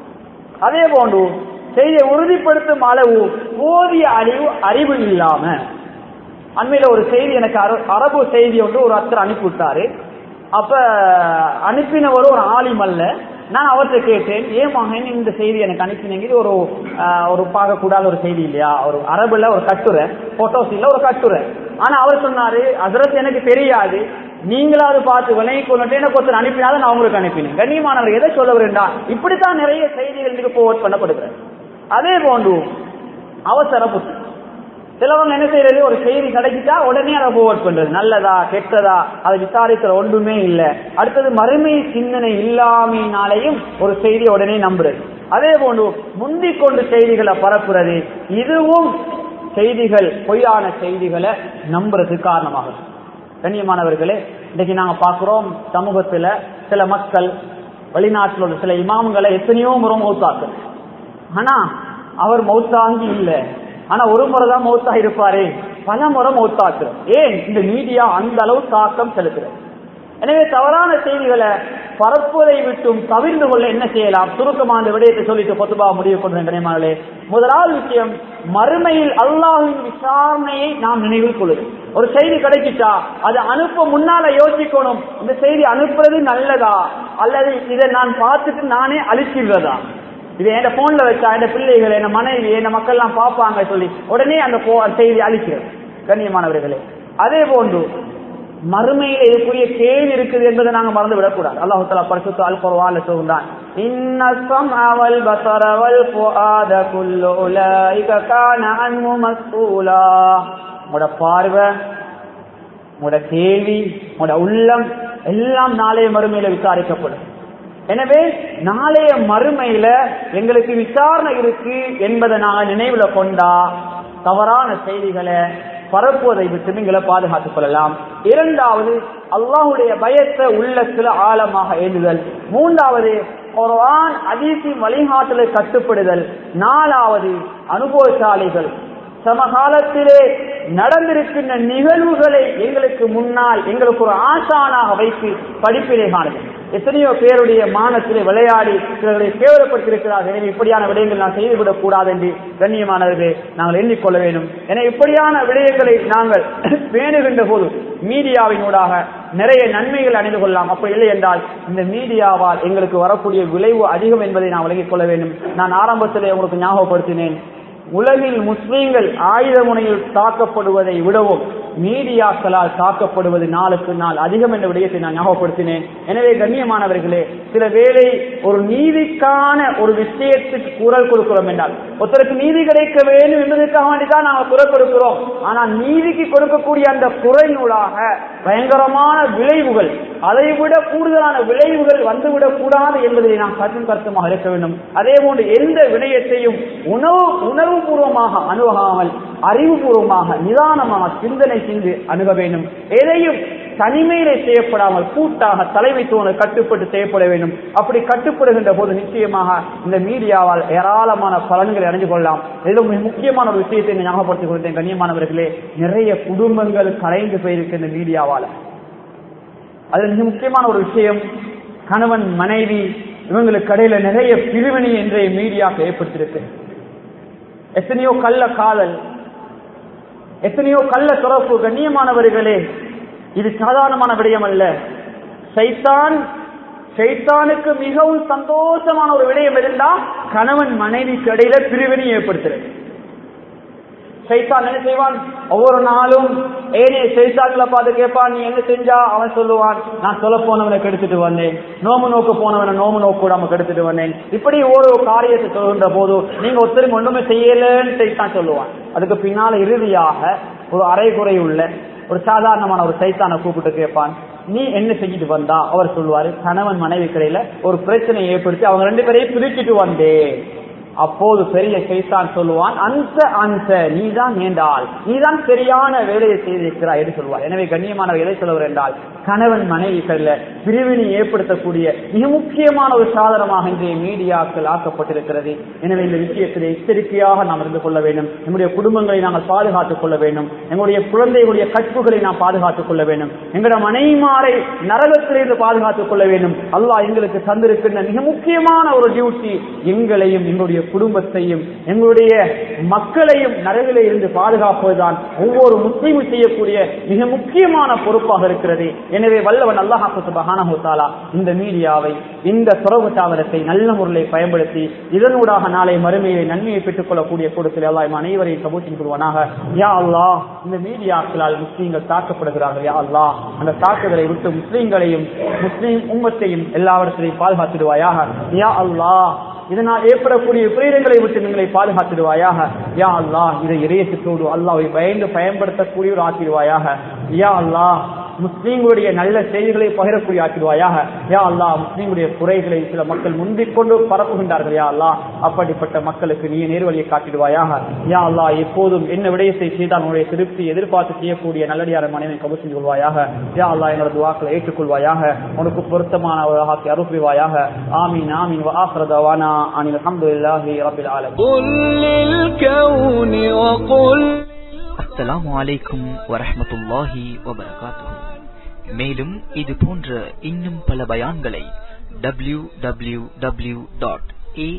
அதே போன்று செய்தியை உறுதிப்படுத்தும் அளவு போதிய அறிவு அறிவு இல்லாம அண்மையில ஒரு செய்தி எனக்கு அர- அரபு செய்தி ஒன்று ஒரு அத்தர் அனுப்பிவிட்டாரு அப்ப அனுப்பினவர் ஒரு ஆலிம் அல்ல நான் அவர்கிட்ட கேட்டேன் ஏன் மகன் இந்த செய்தி எனக்கு அனுப்பினீங்க இது ஒரு ஆஹ், ஒரு பார்க்கக்கூடாத ஒரு செய்தி இல்லையா ஒரு அரபுல ஒரு கட்டுரை போட்டோஸ் இல்ல ஒரு கட்டுரை ஆனா அவர் சொன்னாரு அதரத்து எனக்கு தெரியாது நீங்களாவது பார்த்து விலகி கொண்டுட்டு எனக்கு ஒருத்தர் அனுப்பினாலும் நான் உங்களுக்கு அனுப்பினேன் கண்ணியமானவர் எதை சொல்ல வரேன்டா இப்படித்தான் நிறைய செய்திகள் இதுக்கு போர்ட் பண்ணப்படுகிறது அதே போன்று அவசர புத்தி சிலவங்க என்ன செய்யறது ஒரு செய்தி கிடைச்சிட்டா உடனே அதை போர்ட் பண்றது நல்லதா கெட்டதா அதை விசாரிக்கிற ஒன்றுமே இல்ல அடுத்தது மறுமை சிந்தனை இல்லாமையினாலையும் ஒரு செய்தியை உடனே நம்புறது அதே போன்று முந்திக் கொண்டு செய்திகளை பரப்புறது இதுவும் செய்திகள் பொய்யான செய்திகளை நம்புறதுக்கு காரணமாகும் கண்ணியமானவர்களே இன்னைக்கு நாங்க பார்க்கிறோம் சமூகத்துல சில மக்கள் வெளிநாட்டில் உள்ள சில இமாம்களை எத்தனையோ முறை மௌத்தாக்கு ஆனா அவர் மௌத்தாங்கி இல்ல ஆனா ஒரு முறை தான் மௌத்தா இருப்பாரு பல முறை மௌத்தாக்கு ஏன் இந்த மீடியா அந்த அளவு தாக்கம் செலுத்துறது எனவே தவறான செய்திகளை பரப்புவதை விட்டும் தவிர்ந்து கொள்ள என்ன செய்யலாம் சுருக்கமான இந்த விடயத்தை சொல்லிட்டு பொதுவா முடிவு கொண்டு கனிமானே முதலாவது விஷயம் மறுமையில் அல்லாஹ்வின் விசாரணையை நாம் நினைவில் கொள்ளுது ஒரு செய்தி கிடைச்சிட்டா அது அனுப்ப முன்னால யோசிக்கணும் இந்த செய்தி அனுப்புறது நல்லதா அல்லது இதை நான் பார்த்துட்டு நானே அழிச்சிடுறதா இது என் போன்ல வச்சா என் பிள்ளைகள் என் மனைவி என் மக்கள் எல்லாம் பார்ப்பாங்க சொல்லி உடனே அந்த போ- செய்தி அழிக்கிறது கண்ணியமானவர்களே அதே போன்று மறுமையில இதுக்குரிய கேள்வி இருக்குது என்பதை நாங்க மறந்து விடக்கூடாது அல்லாஹு தலா பரிசுத்த அல் குர்ஆன்ல சொல்றான் இன்ன ஸம்அ வல் பஸர வல் ஃபுஆத குல்லு உலாயிக கான அன்ஹு மஸ்ஊலா உங்களோட பார்வை உங்களோட கேள்வி உங்களோட உள்ளம் எல்லாம் நாளைய மறுமையில விசாரிக்கப்படும் எனவே நாளைய மறுமையில எங்களுக்கு விசாரணை இருக்கு என்பதை நாங்க நினைவுல கொண்டா தவறான செய்திகளை பரப்புவதை விட்டு நீங்களை பாதுகாத்துக் கொள்ளலாம் இரண்டாவது அல்லாஹுடைய பயத்தை உள்ளத்துல ஆழமாக ஏந்துதல் மூன்றாவது குர்ஆன் அதீசின் வழிகாட்டலை கட்டுப்படுதல் நாலாவது அனுபவசாலிகள் சமகாலத்திலே நடந்திருக்கின்ற நிகழ்வுகளை எங்களுக்கு முன்னால் எங்களுக்கு ஒரு ஆசானாக வைத்து படிப்பினை காணுது எத்தனையோ பேருடைய மானத்திலே விளையாடி சிலர்களை கேவலப்படுத்தியிருக்கிறார்கள் எனவே இப்படியான விடயங்கள் நான் செய்துவிடக் கூடாது என்று கண்ணியமானவர்களே நாங்கள் எண்ணிக்கொள்ள வேண்டும் எனவே இப்படியான விடயங்களை நாங்கள் பேணுகின்ற போது மீடியாவினூடாக நிறைய நன்மைகள் அணிந்து கொள்ளலாம் அப்படி இல்லை என்றால் இந்த மீடியாவால் எங்களுக்கு வரக்கூடிய விளைவு அதிகம் என்பதை நான் விலகிக் கொள்ள வேண்டும் நான் ஆரம்பத்திலே உங்களுக்கு ஞாபகப்படுத்தினேன் உலகில் முஸ்லீம்கள் ஆயுத முனையில் தாக்கப்படுவதை விடவும் மீடியாக்களால் தாக்கப்படுவது நாளுக்கு நாள் அதிகம் என்ற விடயத்தை நான் ஞாபகப்படுத்தினேன் எனவே கண்ணியமானவர்களே சில வேளை ஒரு நீதிக்கான ஒரு விஷயத்துக்கு குரல் கொடுக்கிறோம் என்றால் ஒருத்தருக்கு நீதி கிடைக்க வேண்டும் என்பதற்காக வேண்டிதான் நாங்கள் குரல் கொடுக்கிறோம் ஆனால் நீதிக்கு கொடுக்கக்கூடிய அந்த குறைநூலாக பயங்கரமான விளைவுகள் அதை விட கூடுதலான விளைவுகள் வந்துவிடக் கூடாது என்பதை நாம் கற்றும் கருத்துமாக இருக்க வேண்டும் அதே போன்று எந்த விடயத்தையும் உணவு உணர்வுபூர்வமாக அணுகாமல் அறிவுபூர்வமாக நிதானமாக சிந்தனை செய்து அணுக வேண்டும் எதையும் தனிமையிலே செய்யப்படாமல் கூட்டாக தலைமைத்துவனை கட்டுப்பட்டு செய்யப்பட வேண்டும் அப்படி கட்டுப்படுகின்ற போது நிச்சயமாக இந்த மீடியாவால் ஏராளமான பலன்களை அடைந்து கொள்ளலாம் இதில் மிக முக்கியமான ஒரு விஷயத்தை ஞாபகப்படுத்திக் கொடுத்தேன் கண்ணியமானவர்களே நிறைய குடும்பங்கள் கலைந்து போயிருக்கின்ற மீடியாவால் அதில் மிக முக்கியமான ஒரு விஷயம் கணவன் மனைவி இவங்களுக்கு இடையில நிறைய பிரிவினை என்ற மீடியாக்கு ஏற்படுத்தியிருக்கு எத்தனையோ கள்ள காதல் எத்தனையோ கள்ள தொடர்பு கண்ணியமானவர்களே இது சாதாரணமான விடயம் அல்ல சைத்தான் சைத்தானுக்கு மிகவும் சந்தோஷமான ஒரு விடயம் இருந்தா கணவன் மனைவிக்கு இடையில பிரிவினை ஏற்படுத்துறது சைத்தான் என்ன செய்வான் ஒவ்வொரு நாளும் ஏனே சைத்தான்களை பார்த்து கேட்பான் நீ என்ன செஞ்சா அவன் சொல்லுவான் நான் சொல்ல போனவனை கெடுத்துட்டு வந்தேன் நோமு நோக்கு போனவனை நோமு நோக்கு கூடாம கெடுத்துட்டு வந்தேன் இப்படி ஒரு காரியத்தை சொல்கின்ற போது நீங்க ஒருத்தருக்கு ஒண்ணுமே செய்யலன்னு சைத்தான் சொல்லுவான் அதுக்கு பின்னால இறுதியாக ஒரு அரைகுறை உள்ள ஒரு சாதாரணமான ஒரு சைத்தானை கூப்பிட்டு கேட்பான் நீ என்ன செஞ்சுட்டு வந்தா அவர் சொல்லுவாரு கணவன் மனைவி கடையில ஒரு பிரச்சனையை ஏற்படுத்தி அவங்க ரெண்டு பேரையும் பிரிச்சுட்டு வந்தேன் அப்போது பெரிய சைத்தான் சொல்லுவான் அந்த அந்த நீதான் ஏண்டால் நீதான் சரியான வேலையை செய்திருக்கிறாய் என்று சொல்வார் எனவே கண்ணியமானவர் எதை சொல்லுவர் என்றால் கணவன் மனைவிகள்ல பிரிவினை ஏற்படுத்தக்கூடிய மிக முக்கியமான ஒரு சாதனமாக இன்றைய மீடியாக்கள் ஆக்கப்பட்டிருக்கிறது எனவே இந்த விஷயத்தில் எச்சரிக்கையாக நாம் இருந்து கொள்ள வேண்டும் நம்முடைய குடும்பங்களை நாங்கள் பாதுகாத்துக் கொள்ள வேண்டும் எங்களுடைய குழந்தைகளுடைய கற்புகளை நாம் பாதுகாத்துக் கொள்ள வேண்டும் எங்களுடைய மனைமாரை நரகத்திலிருந்து பாதுகாத்துக் கொள்ள வேண்டும் அல்லாஹ் எங்களுக்கு தந்திருக்கின்ற மிக முக்கியமான ஒரு டியூட்டி எங்களையும் எங்களுடைய குடும்பத்தையும் எங்களுடைய மக்களையும் நரகிலே இருந்து பாதுகாப்பதுதான் ஒவ்வொரு முஸ்லீமும் செய்யக்கூடிய மிக முக்கியமான பொறுப்பாக இருக்கிறது எனவே வல்லவன் அல்லாஹாக்கு சுபஹானஹுத்தாலா இந்த மீடியாவை இந்த துறவு சாதனத்தை நல்ல முறையில் பயன்படுத்தி இதனூடாக நாளை மறுமையை நன்மையை பெற்றுக் கொள்ளக்கூடிய கூடத்தில் எல்லாம் அனைவரையும் கபூச்சின் கொள்வானாக யா அல்லாஹ் இந்த மீடியாக்களால் முஸ்லீம்கள் தாக்கப்படுகிறார்கள் யா அல்லாஹ் அந்த தாக்குதலை விட்டு முஸ்லீம்களையும் முஸ்லீம் உம்மத்தையும் எல்லாவற்றையும் பாதுகாத்திடுவாயாக யா அல்லாஹ் இதனால் ஏற்படக்கூடிய விபரீதங்களை விட்டு நீங்களை பாதுகாத்திடுவாயாக யா அல்லாஹ் இதை இறையத்தோடு அல்லாவை பயந்து பயன்படுத்தக்கூடிய ஒரு ஆக்கிடுவாயாக யா அல்லாஹ் முஸ்லீம்களுடைய நல்ல செய்திகளை பகிரக்கூடிய ஆக்கிடுவாயாக யா அல்லாஹ் முஸ்லீம்களுடைய குறைகளை சில மக்கள் முந்திக் கொண்டு பரப்புகின்றார்கள் யா அல்லாஹ் அப்படிப்பட்ட மக்களுக்கு நீ நேர்வழியை காட்டிடுவாயாக யா அல்லாஹ் எப்போதும் என்ன விடயத்தை செய்தால் உன்னுடைய திருப்தி எதிர்பார்த்து செய்யக்கூடிய நல்லடியார மனைவி கபு செஞ்சு கொள்வாயாக யா அல்லாஹ் எங்களோட துவாக்களை ஏற்றுக்கொள்வாயாக உனக்கு பொருத்தமான ஒரு ஆக்கி அருள்வாயாக ஆமீன் ஆமீன் வாஹ்ரதவானா அனில் அல்ஹம்துலில்லாஹி ரப்பில் ஆலமீன் قل للكون وقل அஸ்ஸலாமு அலைக்கும் வரஹ்மத்துல்லாஹி வபரகாத்துஹு மேலும் இது போன்ற இன்னும் பல பயான்களை W W W dot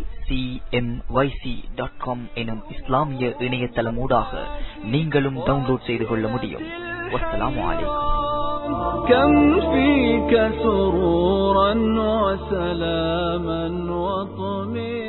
dot com எனும் இஸ்லாமிய இணையதளமூடாக நீங்களும் டவுன்லோட் செய்து கொள்ள முடியும் வஸ்ஸலாமு அலைக்கும் كم فيك سرورا وسلاما وطمئنا